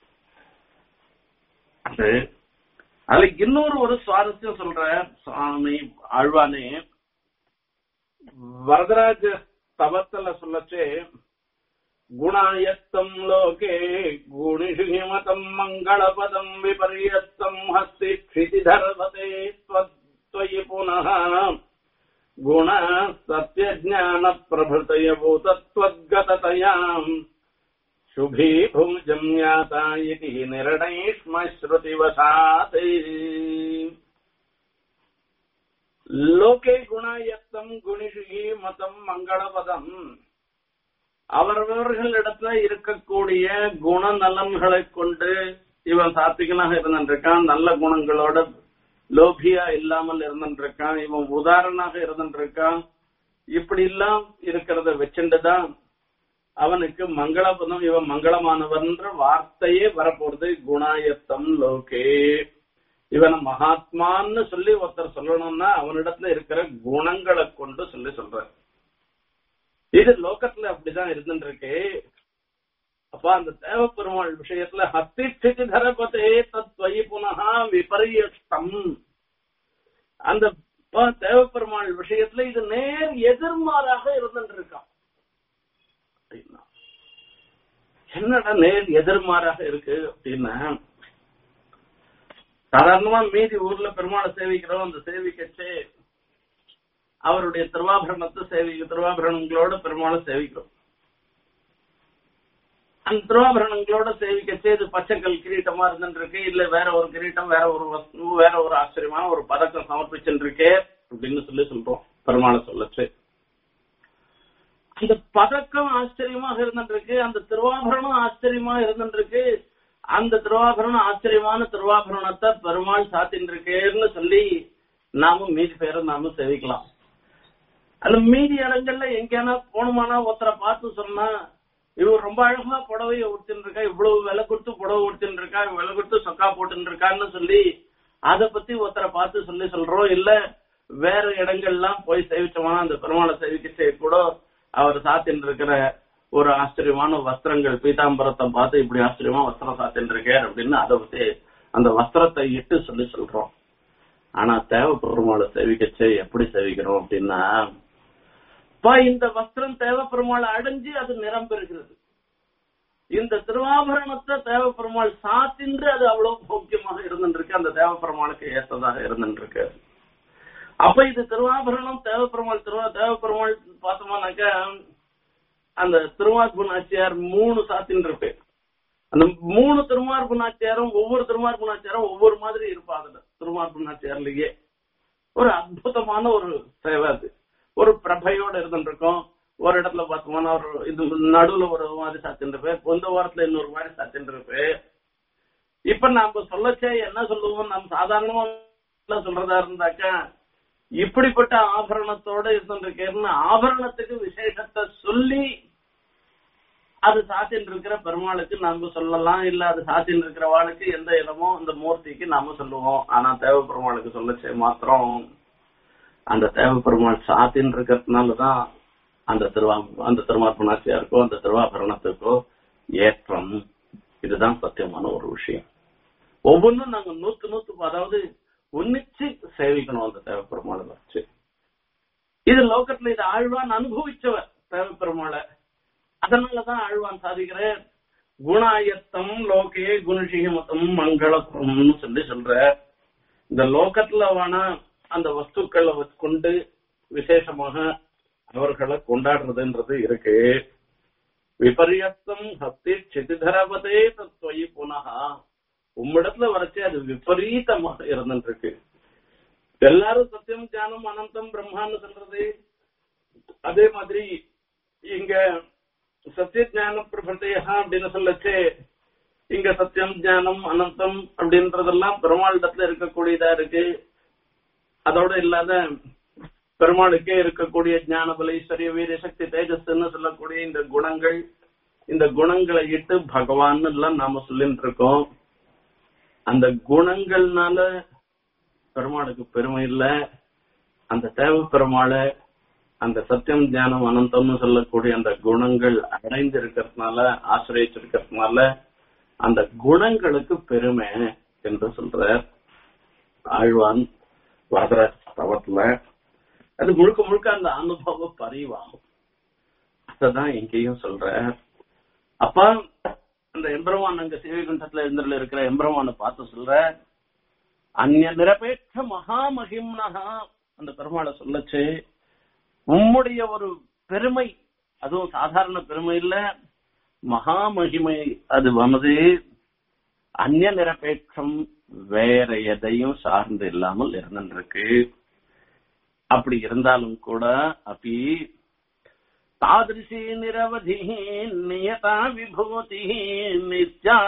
அது அதுல இன்னொரு ஒரு சுவாரஸ்யம் சொல்ற சுவாமி ஆழ்வானே வரதராஜ தவத்துல சொல்லச்சே குணாயத்தம் லோகே குணிஷு ஹிமதம் மங்களபதம் விபரியத்தம் ஹஸ்தி க்ஷிதிதர்வதே त्वयि पुनः गुण सत्यज्ञान प्रभृतय भूतत्वद्गततयाम् शुभीभुजम् ज्ञाता इति निर्णयिष्म श्रुतिवशात् லோகே குணாயத்தம் குணிஷி மதம் மங்களபதம் அவரவர்களிடத்துல இருக்கக்கூடிய குணநலன்களை கொண்டு இவன் சாத்விகனாக இருந்திருக்கான் நல்ல குணங்களோட லோபியா இல்லாமல் இருந்திருக்கான் இவன் உதாரணாக இருந்திருக்கான் இப்படி எல்லாம் இருக்கிறத வச்சுட்டுதான் அவனுக்கு மங்களபதம் இவன் மங்களமானவன்ற வார்த்தையே வரப்போறது குணாயத்தம் லோகே இவனை மகாத்மான்னு சொல்லி ஒருத்தர் சொல்லணும்னா அவனிடத்துல இருக்கிற குணங்களை கொண்டு சொல்லி சொல்ற இது லோகத்துல அப்படிதான் இருந்துருக்கு அப்ப அந்த தேவ பெருமாள் விஷயத்துல ஹத்தி ஸ்திதி தரபதே தத்வயி புனகா விபரியஸ்தம் அந்த ப- தேவ பெருமாள் விஷயத்துல இது நேர் எதிர்மாறாக இருந்துருக்கான் அப்படின்னா என்னடா நேர் எதிர்மாறாக இருக்கு அப்படின்னா சாதாரணமா மீதி ஊர்ல பெருமாளை சேவிக்கிறோம் அந்த சேவிக்கச்சே அவருடைய திருவாபரணத்தை சேவிக்க திருவாபரணங்களோட பெருமாளை சேவிக்கிறோம் அந்த திருவாபரணங்களோட சேவிக்கச்சே இது பச்சைக்கல் கிரீட்டமா இருந்துருக்கு இல்ல வேற ஒரு கிரீட்டம் வேற ஒரு வஸ்து வேற ஒரு ஆச்சரியமான ஒரு பதக்கம் சமர்ப்பிச்சுருக்கே அப்படின்னு சொல்லி சொல்றோம் பெருமாளை சொல்லச்சு அந்த பதக்கம் ஆச்சரியமாக இருந்துருக்கு அந்த திருவாபரணம் ஆச்சரியமா இருந்துருக்கு அந்த திருவாபரணம் ஆச்சரியமான திருவாபரணத்தை பெருமாள் சாத்தின் இருக்கேன்னு சொல்லி நாமும் மீதி பேரை நாம சேவிக்கலாம் அந்த மீதி இடங்கள்ல எங்கேனா போகணுமானா ஒருத்தரை பார்த்து சொன்னா இவர் ரொம்ப அழகா புடவைய உடுத்தின்னு இருக்கா இவ்வளவு விலை கொடுத்து புடவை உடுத்தின்னு இருக்கா விலை கொடுத்து சொக்கா போட்டுன்னு இருக்கான்னு சொல்லி அத பத்தி ஒருத்தரை பார்த்து சொல்லி சொல்றோம் இல்ல வேற இடங்கள்லாம் போய் சேவிச்சோம்னா அந்த பெருமாளை சேவிக்க கூட அவர் சாத்தின்னு இருக்கிற ஒரு ஆச்சரியமான வஸ்திரங்கள் பீதாம்பரத்தை பார்த்து இப்படி ஆச்சரியமா வஸ்திரம் சாத்தின்னு இருக்கார் அப்படின்னு அதை பத்தி அந்த வஸ்திரத்தை இட்டு சொல்லி சொல்றோம் ஆனா தேவ பெருமாளை சேவிக்கச்சே எப்படி சேவிக்கிறோம் அப்படின்னா பா இந்த வஸ்திரம் தேவ பெருமாளை அடைஞ்சு அது நிறம் பெறுகிறது இந்த திருவாபரணத்தை தேவ பெருமாள் சாத்தின்று அது அவ்வளவு போக்கியமாக இருந்துருக்கு அந்த தேவ பெருமாளுக்கு ஏற்றதாக இருந்துருக்கு அப்ப இது திருவாபரணம் தேவ பெருமாள் திருவா தேவ பெருமாள் பார்த்தோம்னாக்க அந்த திருமார்பு நாச்சியார் மூணு சாத்தின் இருக்கு அந்த மூணு திருமார்பு நாச்சியாரும் ஒவ்வொரு திருமார்பு நாச்சியாரும் ஒவ்வொரு மாதிரி இருப்பா அதுல திருமார்பு நாச்சியார்லயே ஒரு அற்புதமான ஒரு சேவை அது ஒரு பிரபையோட இருந்துருக்கும் ஒரு இடத்துல பார்த்தோம்னா ஒரு இது நடுவுல ஒரு மாதிரி சாத்தின் இருப்பேன் பொந்த வாரத்துல இன்னொரு மாதிரி சாத்தின் இருப்பேன் இப்ப நாம சொல்லச்சே என்ன சொல்லுவோம் நம்ம சாதாரணமா என்ன சொல்றதா இருந்தாக்கா இப்படிப்பட்ட ஆபரணத்தோட இருந்துருக்கேன்னு ஆபரணத்துக்கு விசேஷத்தை சொல்லி அது சாத்தின் இருக்கிற பெருமாளுக்கு நாம சொல்லலாம் இல்ல அது சாத்தின் இருக்கிற வாளுக்கு எந்த இடமோ அந்த மூர்த்திக்கு நாம சொல்லுவோம் ஆனா தேவ பெருமாளுக்கு சொல்லச்சே மாத்திரம் அந்த தேவ பெருமாள் சாத்தின் இருக்கிறதுனாலதான் அந்த திருவா அந்த திருமார்பணாசியாருக்கோ அந்த திருவாபரணத்துக்கோ ஏற்றம் இதுதான் சத்தியமான ஒரு விஷயம் ஒவ்வொன்றும் நாங்க நூத்து நூத்து அதாவது ஒன்னிச்சு சேவிக்கணும் அந்த தேவ பெருமாளை வச்சு இது லோகத்துல இது ஆழ்வான் அனுபவிச்சவர் தேவ பெருமாளை அதனாலதான் ஆழ்வான் சாதிக்கிற குணாயத்தம் லோகே குணசிகமத்தம் மங்களம்னு சொல்லி சொல்ற இந்த லோகத்துல வேணா அந்த வஸ்துக்களை கொண்டு விசேஷமாக அவர்களை கொண்டாடுறதுன்றது இருக்கு விபரியஸ்தம் ஹஸ்தி சிதிதரவதே தத்வயி புனகா உம்மிடத்துல வரைச்சே அது விபரீதமாக இருந்துட்டு இருக்கு எல்லாரும் சத்தியம் ஞானம் அனந்தம் பிரம்மான்னு சொல்றது அதே மாதிரி இங்க சத்திய ஞான பிரபத்தையா அப்படின்னு சொல்லச்சு இங்க சத்தியம் ஞானம் அனந்தம் அப்படின்றதெல்லாம் பெருமாளிடத்துல இருக்கக்கூடியதா இருக்கு அதோட இல்லாத பெருமாளுக்கே இருக்கக்கூடிய ஞான பல ஐஸ்வர்ய வீர சக்தி தேஜஸ்ன்னு சொல்லக்கூடிய இந்த குணங்கள் இந்த குணங்களை இட்டு பகவான் எல்லாம் நாம சொல்லிட்டு இருக்கோம் அந்த குணங்கள்னால பெருமாளுக்கு பெருமை இல்ல அந்த தேவ பெருமாளை அந்த சத்தியம் ஞானம் அனந்தம்னு சொல்லக்கூடிய அந்த குணங்கள் அடைந்து இருக்கிறதுனால ஆசிரியச்சிருக்கிறதுனால அந்த குணங்களுக்கு பெருமை என்று சொல்ற ஆழ்வான் வரதராஜ தவத்துல அது முழுக்க முழுக்க அந்த அனுபவ பரிவாகும் அததான் இங்கேயும் சொல்ற அப்ப அந்த எம்பெருமான் அங்க சிவகுண்டத்துல இருந்துல இருக்கிற எம்பெருமான பார்த்து சொல்ற அந்நிய நிரபேட்ச மகாமகிம்னகா அந்த பெருமாளை சொல்லச்சு உம்முடைய ஒரு பெருமை அதுவும் சாதாரண பெருமை இல்ல மகாமகிமை அது வந்து அந்நிய நிரபேட்சம் வேற எதையும் சார்ந்து இல்லாமல் இருந்திருக்கு அப்படி இருந்தாலும் கூட அப்படி தாதிருஷி நிரவதி நியதா விபூதி நித்யா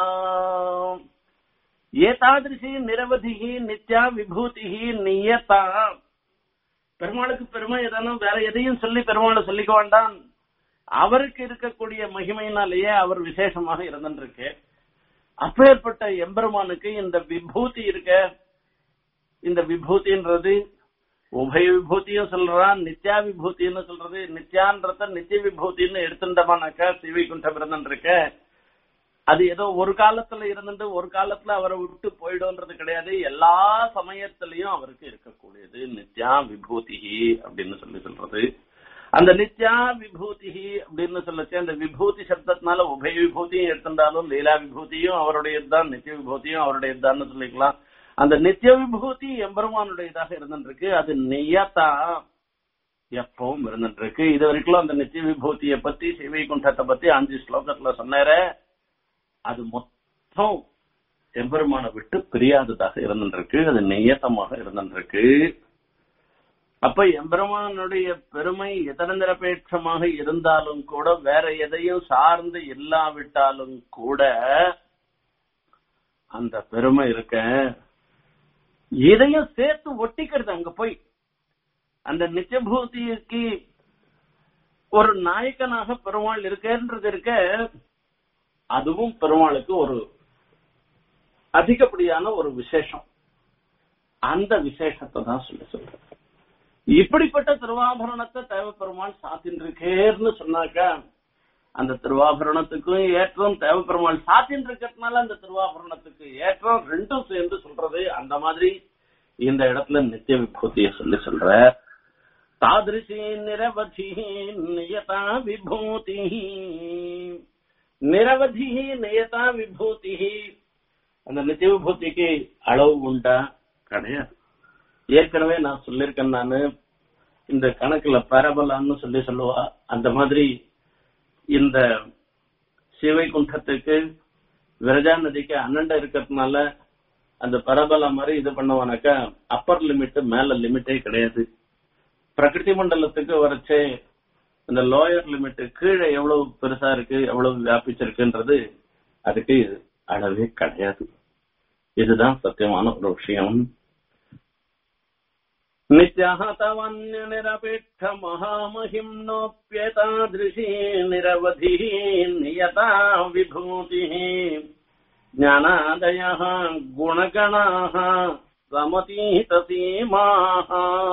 ஏதாதிருஷி நிரவதி நித்யா விபூதி நியதா பெருமாளுக்கு பெருமை எதானும் வேற எதையும் சொல்லி பெருமாளை சொல்லிக்க வேண்டாம் அவருக்கு இருக்கக்கூடிய மகிமையினாலேயே அவர் விசேஷமாக இருந்திருக்கு அப்பேற்பட்ட எம்பெருமானுக்கு இந்த விபூதி இருக்க இந்த விபூதின்றது உபய விபூதியும் சொல்றான் நித்யா விபூதின்னு சொல்றது நித்யான்றத நித்திய விபூதின்னு எடுத்துட்டோமானாக்கா சிவிகுண்ட விரதன் இருக்க அது ஏதோ ஒரு காலத்துல இருந்துட்டு ஒரு காலத்துல அவரை விட்டு போயிடும்ன்றது கிடையாது எல்லா சமயத்திலையும் அவருக்கு இருக்கக்கூடியது நித்யா விபூதி அப்படின்னு சொல்லி சொல்றது அந்த நித்யா விபூதி அப்படின்னு சொல்லச்சு அந்த விபூதி சப்தத்தினால உபய விபூதியும் எடுத்துட்டாலும் லீலா விபூதியும் அவருடையதுதான் நித்திய விபூதியும் அவருடையதுதான் சொல்லிக்கலாம் அந்த நித்திய விபூதி எம்பெருமானுடையதாக இருந்துருக்கு அது நியத்தா எப்பவும் இருந்துட்டு இருக்கு இது வரைக்கும் அந்த நித்திய விபூதியை பத்தி சிவைகுண்டத்தை பத்தி அஞ்சு ஸ்லோகத்துல சொன்னார அது மொத்தம் எம்பெருமானை விட்டு பிரியாததாக இருந்துருக்கு அது நியத்தமாக இருந்துருக்கு அப்ப எம்பெருமானுடைய பெருமை எத்தனை நிரபேட்சமாக இருந்தாலும் கூட வேற எதையும் சார்ந்து இல்லாவிட்டாலும் கூட அந்த பெருமை இருக்க இதையும் சேர்த்து ஒட்டிக்கிறது அங்க போய் அந்த நிச்சபூதிக்கு ஒரு நாயக்கனாக பெருமாள் இருக்கன்றது இருக்க அதுவும் பெருமாளுக்கு ஒரு அதிகப்படியான ஒரு விசேஷம் அந்த விசேஷத்தை தான் சொல்லி சொல்றேன் இப்படிப்பட்ட திருவாபரணத்தை தேவ பெருமாள் சாத்தின்றிருக்கேன்னு சொன்னாக்கா அந்த திருவாபரணத்துக்கும் ஏற்றம் தேவ பெருமாள் சாத்தின் இருக்கிறதுனால அந்த திருவாபரணத்துக்கு ஏற்றம் ரெண்டும் சேர்ந்து சொல்றது அந்த மாதிரி இந்த இடத்துல நித்திய விபூதிய சொல்லி சொல்ற தாதிருஷி நிரவதி நியதா விபூதி நிரவதி நியதா விபூதி அந்த நித்திய விபூதிக்கு அளவு உண்டா கிடையாது ஏற்கனவே நான் சொல்லியிருக்கேன் நானு இந்த கணக்குல பரபலான்னு சொல்லி சொல்லுவா அந்த மாதிரி இந்த சிவைகுண்டத்துக்கு விரஜா நதிக்கு அண்ணண்ட இருக்கிறதுனால அந்த பரபலா மாதிரி இது பண்ணுவானாக்கா அப்பர் லிமிட் மேல லிமிட்டே கிடையாது பிரகிருதி மண்டலத்துக்கு வரைச்சே இந்த லோயர் லிமிட் கீழே எவ்வளவு பெருசா இருக்கு எவ்வளவு வியாபிச்சிருக்குன்றது அதுக்கு அளவே கிடையாது இதுதான் சத்தியமான ஒரு விஷயம் नित्यः तवन्यनिरपेक्ष महामहिम्नोऽप्यतादृशी निरवधिः नियता विभूतिः ज्ञानादयः गुणगणाः समतीतसीमाः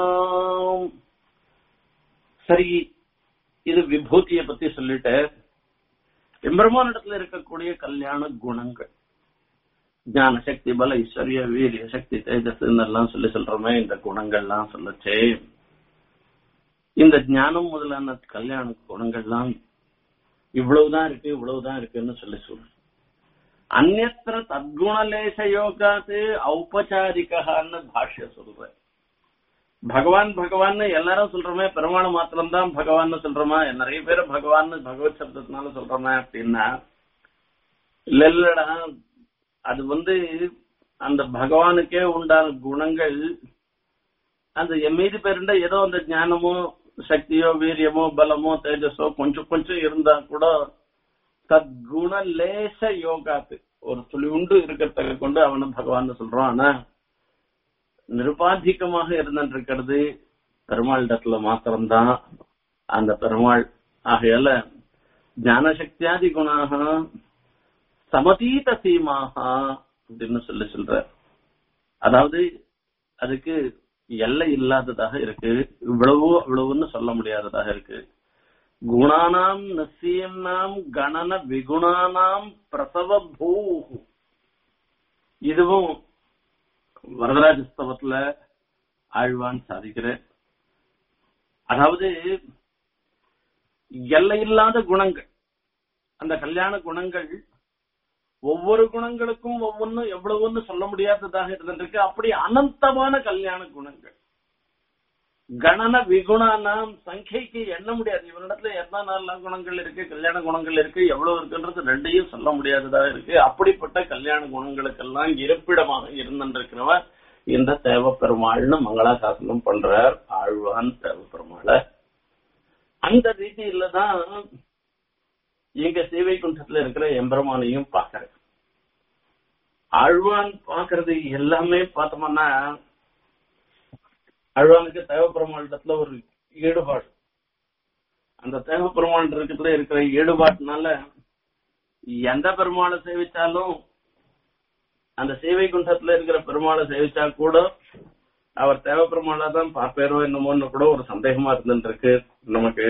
சரி இது விபூதியை பத்தி சொல்லிட்டு எம்பெருமானிடத்துல இருக்கக்கூடிய கல்யாண குணங்கள் ஞான சக்தி பல ஐஸ்வர்ய வீரிய சக்தி தேஜஸ் எல்லாம் சொல்லி சொல்றோமே இந்த குணங்கள்லாம் சொல்லச்சே இந்த ஞானம் முதலான கல்யாண குணங்கள்லாம் இவ்வளவுதான் இருக்கு இவ்வளவுதான் இருக்குன்னு சொல்லி சொல்றோம் அந்நத்திர தத்குணலேச யோகாத்து ஔபச்சாரிகான்னு பாஷ்ய சொல்றேன் பகவான் பகவான் எல்லாரும் சொல்றோமே பெருமாள் மாத்திரம் தான் பகவான் சொல்றோமா நிறைய பேர் பகவான் பகவத் சப்தத்தினால சொல்றோமே அப்படின்னா இல்ல இல்லடா அது வந்து அந்த பகவானுக்கே உண்டான குணங்கள் அந்த மீதி பேருண்ட ஏதோ அந்த ஞானமோ சக்தியோ வீரியமோ பலமோ தேஜஸோ கொஞ்சம் கொஞ்சம் இருந்தா கூட தத்குண லேச யோகாத்து ஒரு துளி உண்டு இருக்கிறத கொண்டு அவனை பகவான் சொல்றான் ஆனா நிருபாதிகமாக இருந்திருக்கிறது பெருமாளிடத்துல மாத்திரம்தான் அந்த பெருமாள் ஆகையால ஞானசக்தியாதி குணாக சமதீத சீமாக அப்படின்னு சொல்லி சொல்ற அதாவது அதுக்கு எல்லை இல்லாததாக இருக்கு இவ்வளவோ இவ்வளவுன்னு சொல்ல முடியாததாக இருக்கு குணானாம் நசீம்னாம் கணன விகுணானாம் பிரசவ பூ இதுவும் வரதராஜஸ்தவத்துல ஆழ்வான் சாதிக்கிற அதாவது எல்லையில்லாத குணங்கள் அந்த கல்யாண குணங்கள் ஒவ்வொரு குணங்களுக்கும் ஒவ்வொன்றும் எவ்வளவுன்னு சொல்ல முடியாததாக இருந்திருக்கு அப்படி அனந்தமான கல்யாண குணங்கள் கணன விகுணானாம் சங்கைக்கு எண்ண முடியாது இவனிடத்துல எத்தனை நல்ல குணங்கள் இருக்கு கல்யாண குணங்கள் இருக்கு எவ்வளவு இருக்குன்றது ரெண்டையும் சொல்ல முடியாததாக இருக்கு அப்படிப்பட்ட கல்யாண குணங்களுக்கெல்லாம் இருப்பிடமாக இருந்திருக்கிறவன் இந்த தேவ பெருமாள்னு மங்களாசாசனம் பண்றார் ஆழ்வான் தேவ பெருமாளை அந்த ரீதியில தான் எங்க சேவை குண்டத்துல இருக்கிற எம்பெருமானையும் பாக்குறேன் ஆழ்வான் பாக்குறது எல்லாமே பார்த்தோம்னா ஆழ்வானுக்கு தேவப்பெருமாளிடத்துல ஒரு ஈடுபாடு அந்த தேவப்பெருமாள் இருக்கிறதுல இருக்கிற ஈடுபாட்டுனால எந்த பெருமாளை சேவிச்சாலும் அந்த சேவை குண்டத்துல இருக்கிற பெருமாளை சேவிச்சா கூட அவர் தேவப்பெருமாளா தான் பார்ப்பேரோ என்னமோன்னு கூட ஒரு சந்தேகமா இருந்துட்டு இருக்கு நமக்கு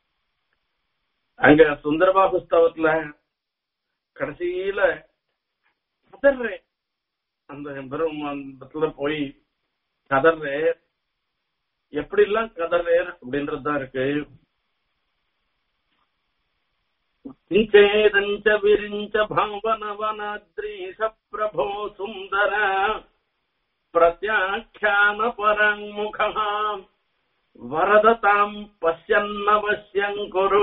அங்க சுந்தரபாகுஸ்தவத்துல கடைசியில கதர்றே அந்த பெருமாண்டத்துல போய் கதர்றே எப்படி எல்லாம் கதர்றேர் அப்படின்றதுதான் இருக்கு நிச்சேதஞ்ச விரிஞ்ச பாவனவனாத்ரீஷ பிரபோ சுந்தர பிரத்யாख्यान பரங்முகः வரததாம் பசியன்னவசியம் குரு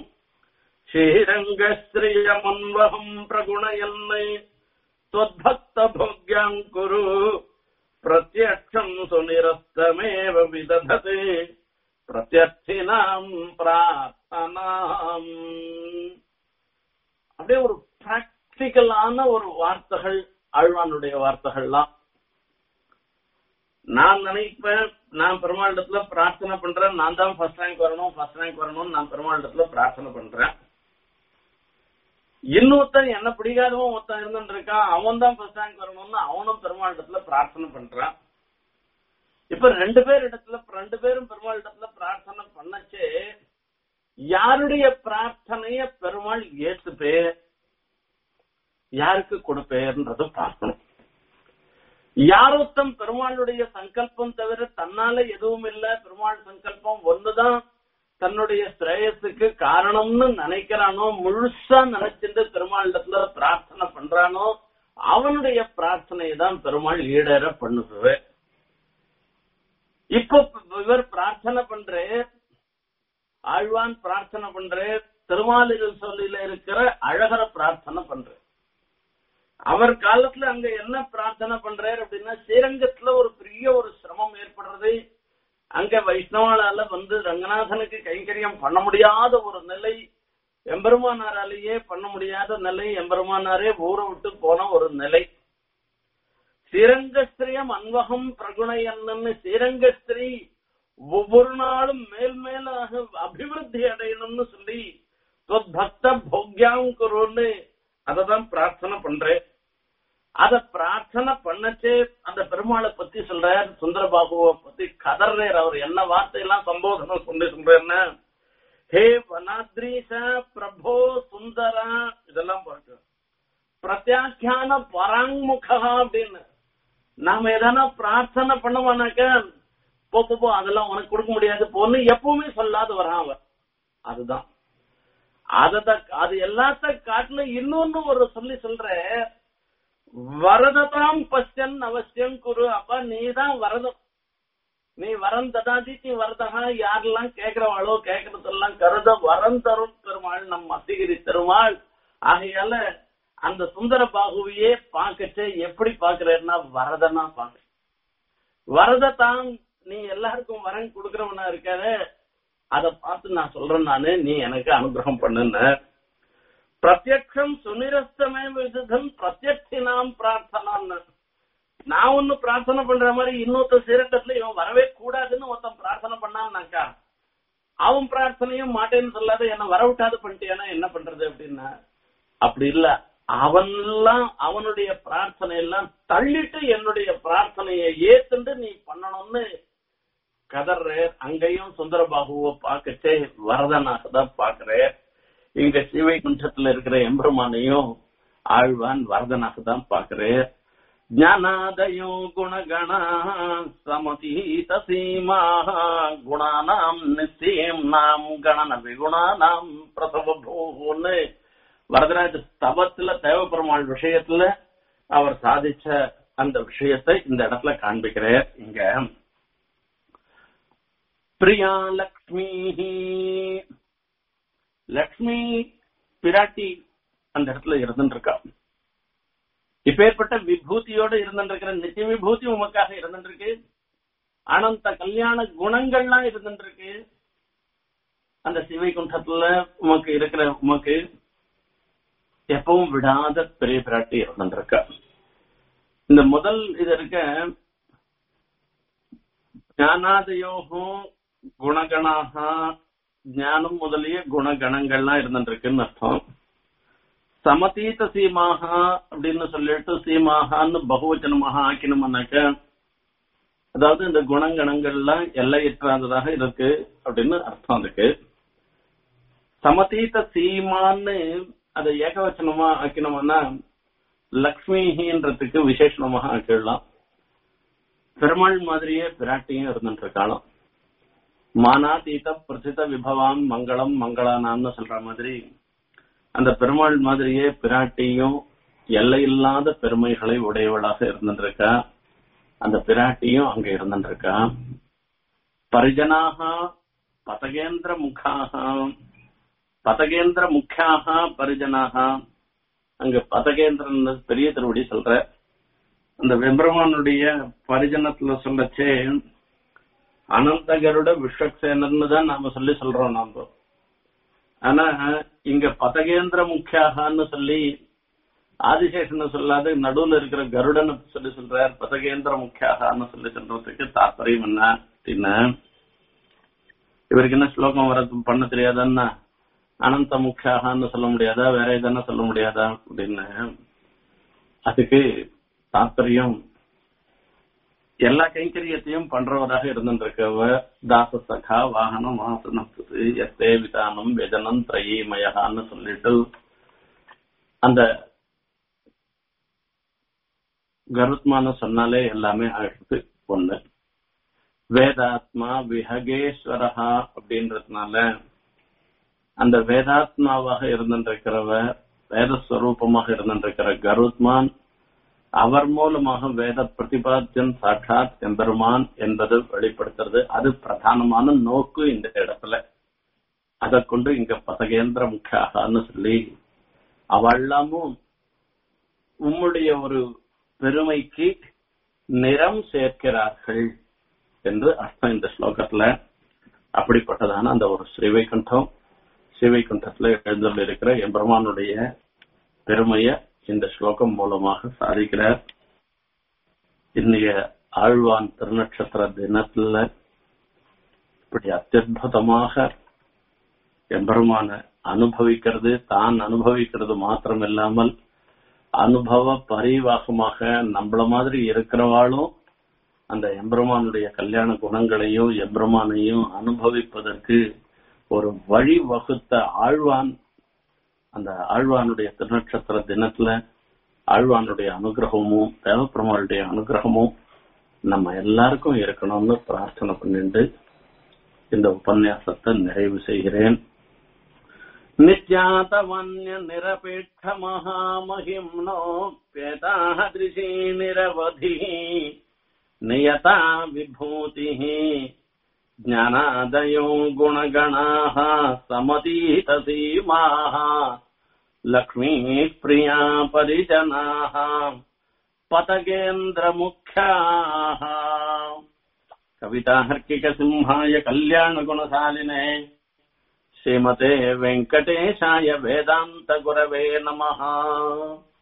ஸ்ரீரங்கஸ்ரீயமுன்வகம் பிரகுணயன்னை त्वद्भक्त भोग्याम् कुरु प्रत्यक्षम् सुनिरस्तमेव विदधते பிரத்யர்த்தினாம் பிரார்த்தனாம் அப்படியே ஒரு பிராக்டிக்கலான ஒரு வார்த்தைகள் ஆழ்வானுடைய வார்த்தைகள்லாம் நான் நினைப்பேன் நான் பெருமாளிடத்துல பிரார்த்தனை பண்றேன் நான் தான் ஃபர்ஸ்ட் ரேங்க் வரணும் ஃபர்ஸ்ட் ரேங்க் வரணும்னு நான் பெருமாளிடத்துல பிரார்த்தனை பண்றேன் இன்னொருத்தன் என்ன பிடிக்காதவன் ஒருத்தன் இருந்துட்டு இருக்கான் அவன் தான் ஃபர்ஸ்ட் ரேங்க் வரணும்னு அவனும் பெருமாள் இடத்துல பிரார்த்தனை பண்றான் இப்ப ரெண்டு பேர் இடத்துல ரெண்டு பேரும் பெருமாள் இடத்துல பிரார்த்தனை பண்ணச்சே யாருடைய பிரார்த்தனைய பெருமாள் ஏத்துப்பே யாருக்கு கொடுப்பேன்றத பார்க்கணும் யாரொத்தம் பெருமாளுடைய சங்கல்பம் தவிர தன்னால எதுவும் இல்ல பெருமாள் சங்கல்பம் ஒண்ணுதான் தன்னுடைய ஸ்ரேயஸுக்கு காரணம்னு நினைக்கிறானோ முழுசா நினைச்சிட்டு பெருமாளிடத்துல பிரார்த்தனை பண்றானோ அவனுடைய பிரார்த்தனையை தான் பெருமாள் ஈடேற பண்ணுவே இப்போ இவர் பிரார்த்தனை பண்றே ஆழ்வான் பிரார்த்தனை பண்றே திருமாலிகள் சொல்லில இருக்கிற அழகர பிரார்த்தனை பண்றேன் அவர் காலத்துல அங்க என்ன பிரார்த்தனை பண்றாரு அப்படின்னா ஸ்ரீரங்கத்துல ஒரு பெரிய ஒரு சிரமம் ஏற்படுறது அங்க வைஷ்ணவாளால வந்து ரங்கநாதனுக்கு கைங்கரியம் பண்ண முடியாத ஒரு நிலை எம்பெருமானாராலேயே பண்ண முடியாத நிலை எம்பெருமானாரே ஊரை விட்டு போன ஒரு நிலை ஸ்ரீரங்கஸ்திரியம் அன்வகம் பிரகுணையன்னு ஸ்ரீரங்கஸ்திரி ஒவ்வொரு நாளும் மேல் மேலாக அபிவிருத்தி அடையணும்னு சொல்லி பக்த போக்யாம் குருன்னு அததான் பிரார்த்தனை பண்றேன் அத பிரார்த்தனை பண்ணச்சே அந்த பெருமாளை பத்தி சொல்றார் சுந்தரபாபுவை பத்தி கதர்றார் அவர் என்ன வார்த்தையெல்லாம் சம்போதனை சொல்லி சொல்றேன்னா ஹே வனாத்ரீச பிரபோ சுந்தரா இதெல்லாம் பார்க்க பிரத்யாக்கியான பராங்முகா அப்படின்னு நாம எதனா பிரார்த்தனை பண்ணுவானாக்க போ போ, போ அதெல்லாம் உனக்கு கொடுக்க முடியாது போன்னு எப்பவுமே சொல்லாத வரான் அவன் அதுதான் அத அது எல்லாத்த காட்டுல இன்னொன்னு ஒரு சொல்லி சொல்ற வரததாம் பச்சன் அவசியம் குரு அப்ப நீதான் வரதம் நீ வரம் ததாதித்தி வரதகா யாரெல்லாம் கேக்குறவாளோ கேக்குறதெல்லாம் கருத வரம் தரும் பெருமாள் நம் அத்திகிரி பெருமாள் ஆகையால அந்த சுந்தர பாகுவையே பார்க்கச்சே எப்படி பாக்குறேன்னா வரதனா பாக்க வரத தான் நீ எல்லாருக்கும் வரம் கொடுக்கறவனா இருக்காத அத பார்த்து நான் சொல்றேன் நானு நீ எனக்கு அனுகிரகம் பண்ணுன பிரத்யக்ஷம் சுனிரஸ்தமே விதம் பிரத்யக்ஷினாம் பிரார்த்தனான்னு நான் ஒண்ணு பிரார்த்தனை பண்ற மாதிரி இன்னொருத்த சீரட்டத்துல இவன் வரவே கூடாதுன்னு ஒருத்தன் பிரார்த்தனை பண்ணான்னாக்கா அவன் பிரார்த்தனையும் மாட்டேன்னு சொல்லாத என்ன வரவிட்டாது பண்ணிட்டியானா என்ன பண்றது அப்படின்னா அப்படி இல்ல அவன்லாம் அவனுடைய பிரார்த்தனை எல்லாம் தள்ளிட்டு என்னுடைய பிரார்த்தனையை ஏத்துண்டு நீ பண்ணணும்னு கதற அங்கேயும் சுந்தரபாபுவை பார்க்கச்சே வரதனாக தான் பாக்குறேன் இங்க சிவைகுண்டத்துல இருக்கிற எம்பெருமானையும் ஆழ்வான் வரதனாக தான் பாக்குறேன் ஞானாதயோ குணகணா சமதீத சீமா குணானாம் நிச்சயம் நாம் கணன விகுணானாம் பிரசவ பூன்னு வரதராஜ ஸ்தவத்துல தேவப்பெருமாள் விஷயத்துல அவர் சாதிச்ச அந்த விஷயத்தை இந்த இடத்துல காண்பிக்கிறார் இங்க பிரியா லக்ஷ்மி லக்ஷ்மி பிராட்டி அந்த இடத்துல இருந்துட்டு இருக்கா இப்பேற்பட்ட விபூதியோட இருந்துருக்கிற நித்திய விபூதி உமக்காக இருந்துருக்கு அனந்த கல்யாண குணங்கள்லாம் இருந்துருக்கு அந்த சிவைகுண்டத்துல உமக்கு இருக்கிற உமக்கு எப்பவும் விடாத பெரிய பிராட்டி இருந்துருக்கா இந்த முதல் இது இருக்க ஞானாதயோகம் குணகணாக ஞானம் முதலிய குணகணங்கள்லாம் இருந்துருக்குன்னு அர்த்தம் சமதீத சீமாக அப்படின்னு சொல்லிட்டு சீமாகான்னு பகுவச்சனமாக ஆக்கினோம்னாக்க அதாவது இந்த குணங்கணங்கள்லாம் எல்லையற்றாததாக இருக்கு அப்படின்னு அர்த்தம் அதுக்கு சமதீத சீமான்னு அதை ஏகவச்சனமா ஆக்கினோம்னா லக்ஷ்மின்றதுக்கு விசேஷணமாக ஆக்கிடலாம் பெருமாள் மாதிரியே பிராட்டியும் இருந்துட்டு இருக்காளாம் மானாதீத பிரசித விபவாம் மங்களம் மங்களானான்னு சொல்ற மாதிரி அந்த பெருமாள் மாதிரியே பிராட்டியும் எல்லையில்லாத பெருமைகளை உடையவளாக இருந்துருக்கா அந்த பிராட்டியும் அங்க இருந்துருக்கா பரிஜனாக பதகேந்திர முகாக பதகேந்திர முக்கியாக பரிஜனாக அங்க பதகேந்திரன் பெரிய திருவடி சொல்ற அந்த வெம்பெருமானுடைய பரிஜனத்துல சொல்லச்சே அனந்தகருட விஸ்வக்சேனன்னு தான் நாம சொல்லி சொல்றோம் நாம ஆனா இங்க பதகேந்திர முக்கியாகன்னு சொல்லி ஆதிசேஷன் சொல்லாத நடுவுல இருக்கிற கருடன் சொல்லி சொல்றார் பதகேந்திர முக்கியாகன்னு சொல்லி சொல்றதுக்கு தாற்பயம் என்ன அப்படின்னா இவருக்கு என்ன ஸ்லோகம் வர பண்ண தெரியாதான்னா அனந்த முக்கியாகன்னு சொல்ல முடியாதா வேற எதனா சொல்ல முடியாதா அப்படின்னு அதுக்கு தாற்பயம் எல்லா கைங்கரியத்தையும் பண்றவராக இருந்திருக்கவ தாச சகா வாகனம் வாசனத்து எத்தே விதானம் வெதனம் திரையமயான்னு சொல்லிட்டு அந்த கருத்மான சொன்னாலே எல்லாமே ஆயிடுது ஒண்ணு வேதாத்மா விஹகேஸ்வரஹா அப்படின்றதுனால அந்த வேதாத்மாவாக இருந்திருக்கிறவ வேதஸ்வரூபமாக இருந்திருக்கிற கருத்மான் அவர் மூலமாக வேத பிரதிபாத்தியன் சாட்சாத் எம்பெருமான் என்பது வெளிப்படுத்துறது அது பிரதானமான நோக்கு இந்த இடத்துல அதை கொண்டு இங்க பதகேந்திர முக்கியாகனு சொல்லி அவெல்லாமும் உம்முடைய ஒரு பெருமைக்கு நிறம் சேர்க்கிறார்கள் என்று அர்த்தம் இந்த ஸ்லோகத்துல அப்படிப்பட்டதான அந்த ஒரு ஸ்ரீவைகுண்டம் ஸ்ரீவைகுண்டத்துல எழுந்துள்ள இருக்கிற எம்பெருமானுடைய பெருமைய இந்த ஸ்லோகம் மூலமாக சாதிக்கிறார் இன்னைய ஆழ்வான் திருநட்சத்திர தினத்துல இப்படி அத்தியுதமாக எம்பெருமான அனுபவிக்கிறது தான் அனுபவிக்கிறது மாத்திரம் இல்லாமல் அனுபவ பரிவாகமாக நம்மள மாதிரி இருக்கிறவாளும் அந்த எம்பெருமானுடைய கல்யாண குணங்களையும் எம்பெருமானையும் அனுபவிப்பதற்கு ஒரு வழி வகுத்த ஆழ்வான் அந்த ஆழ்வானுடைய திருநட்சத்திர தினத்துல ஆழ்வானுடைய அனுகிரகமும் தேவப்பெருமாளுடைய அனுகிரகமும் நம்ம எல்லாருக்கும் இருக்கணும்னு பிரார்த்தனை பண்ணிட்டு இந்த உபன்யாசத்தை நிறைவு செய்கிறேன் नित्यातवन्य निरपेक्ष महामहिम्नोऽप्येताः दृशी निरवधिः नियता विभूतिः ज्ञानादयो गुणगणाः समतीतसीमाः लक्ष्मीः प्रिया परिजनाः पतगेन्द्रमुख्याः कविताहर्किकसिंहाय कल्याणगुणशालिने श्रीमते वेङ्कटेशाय वेदान्तगुरवे नमः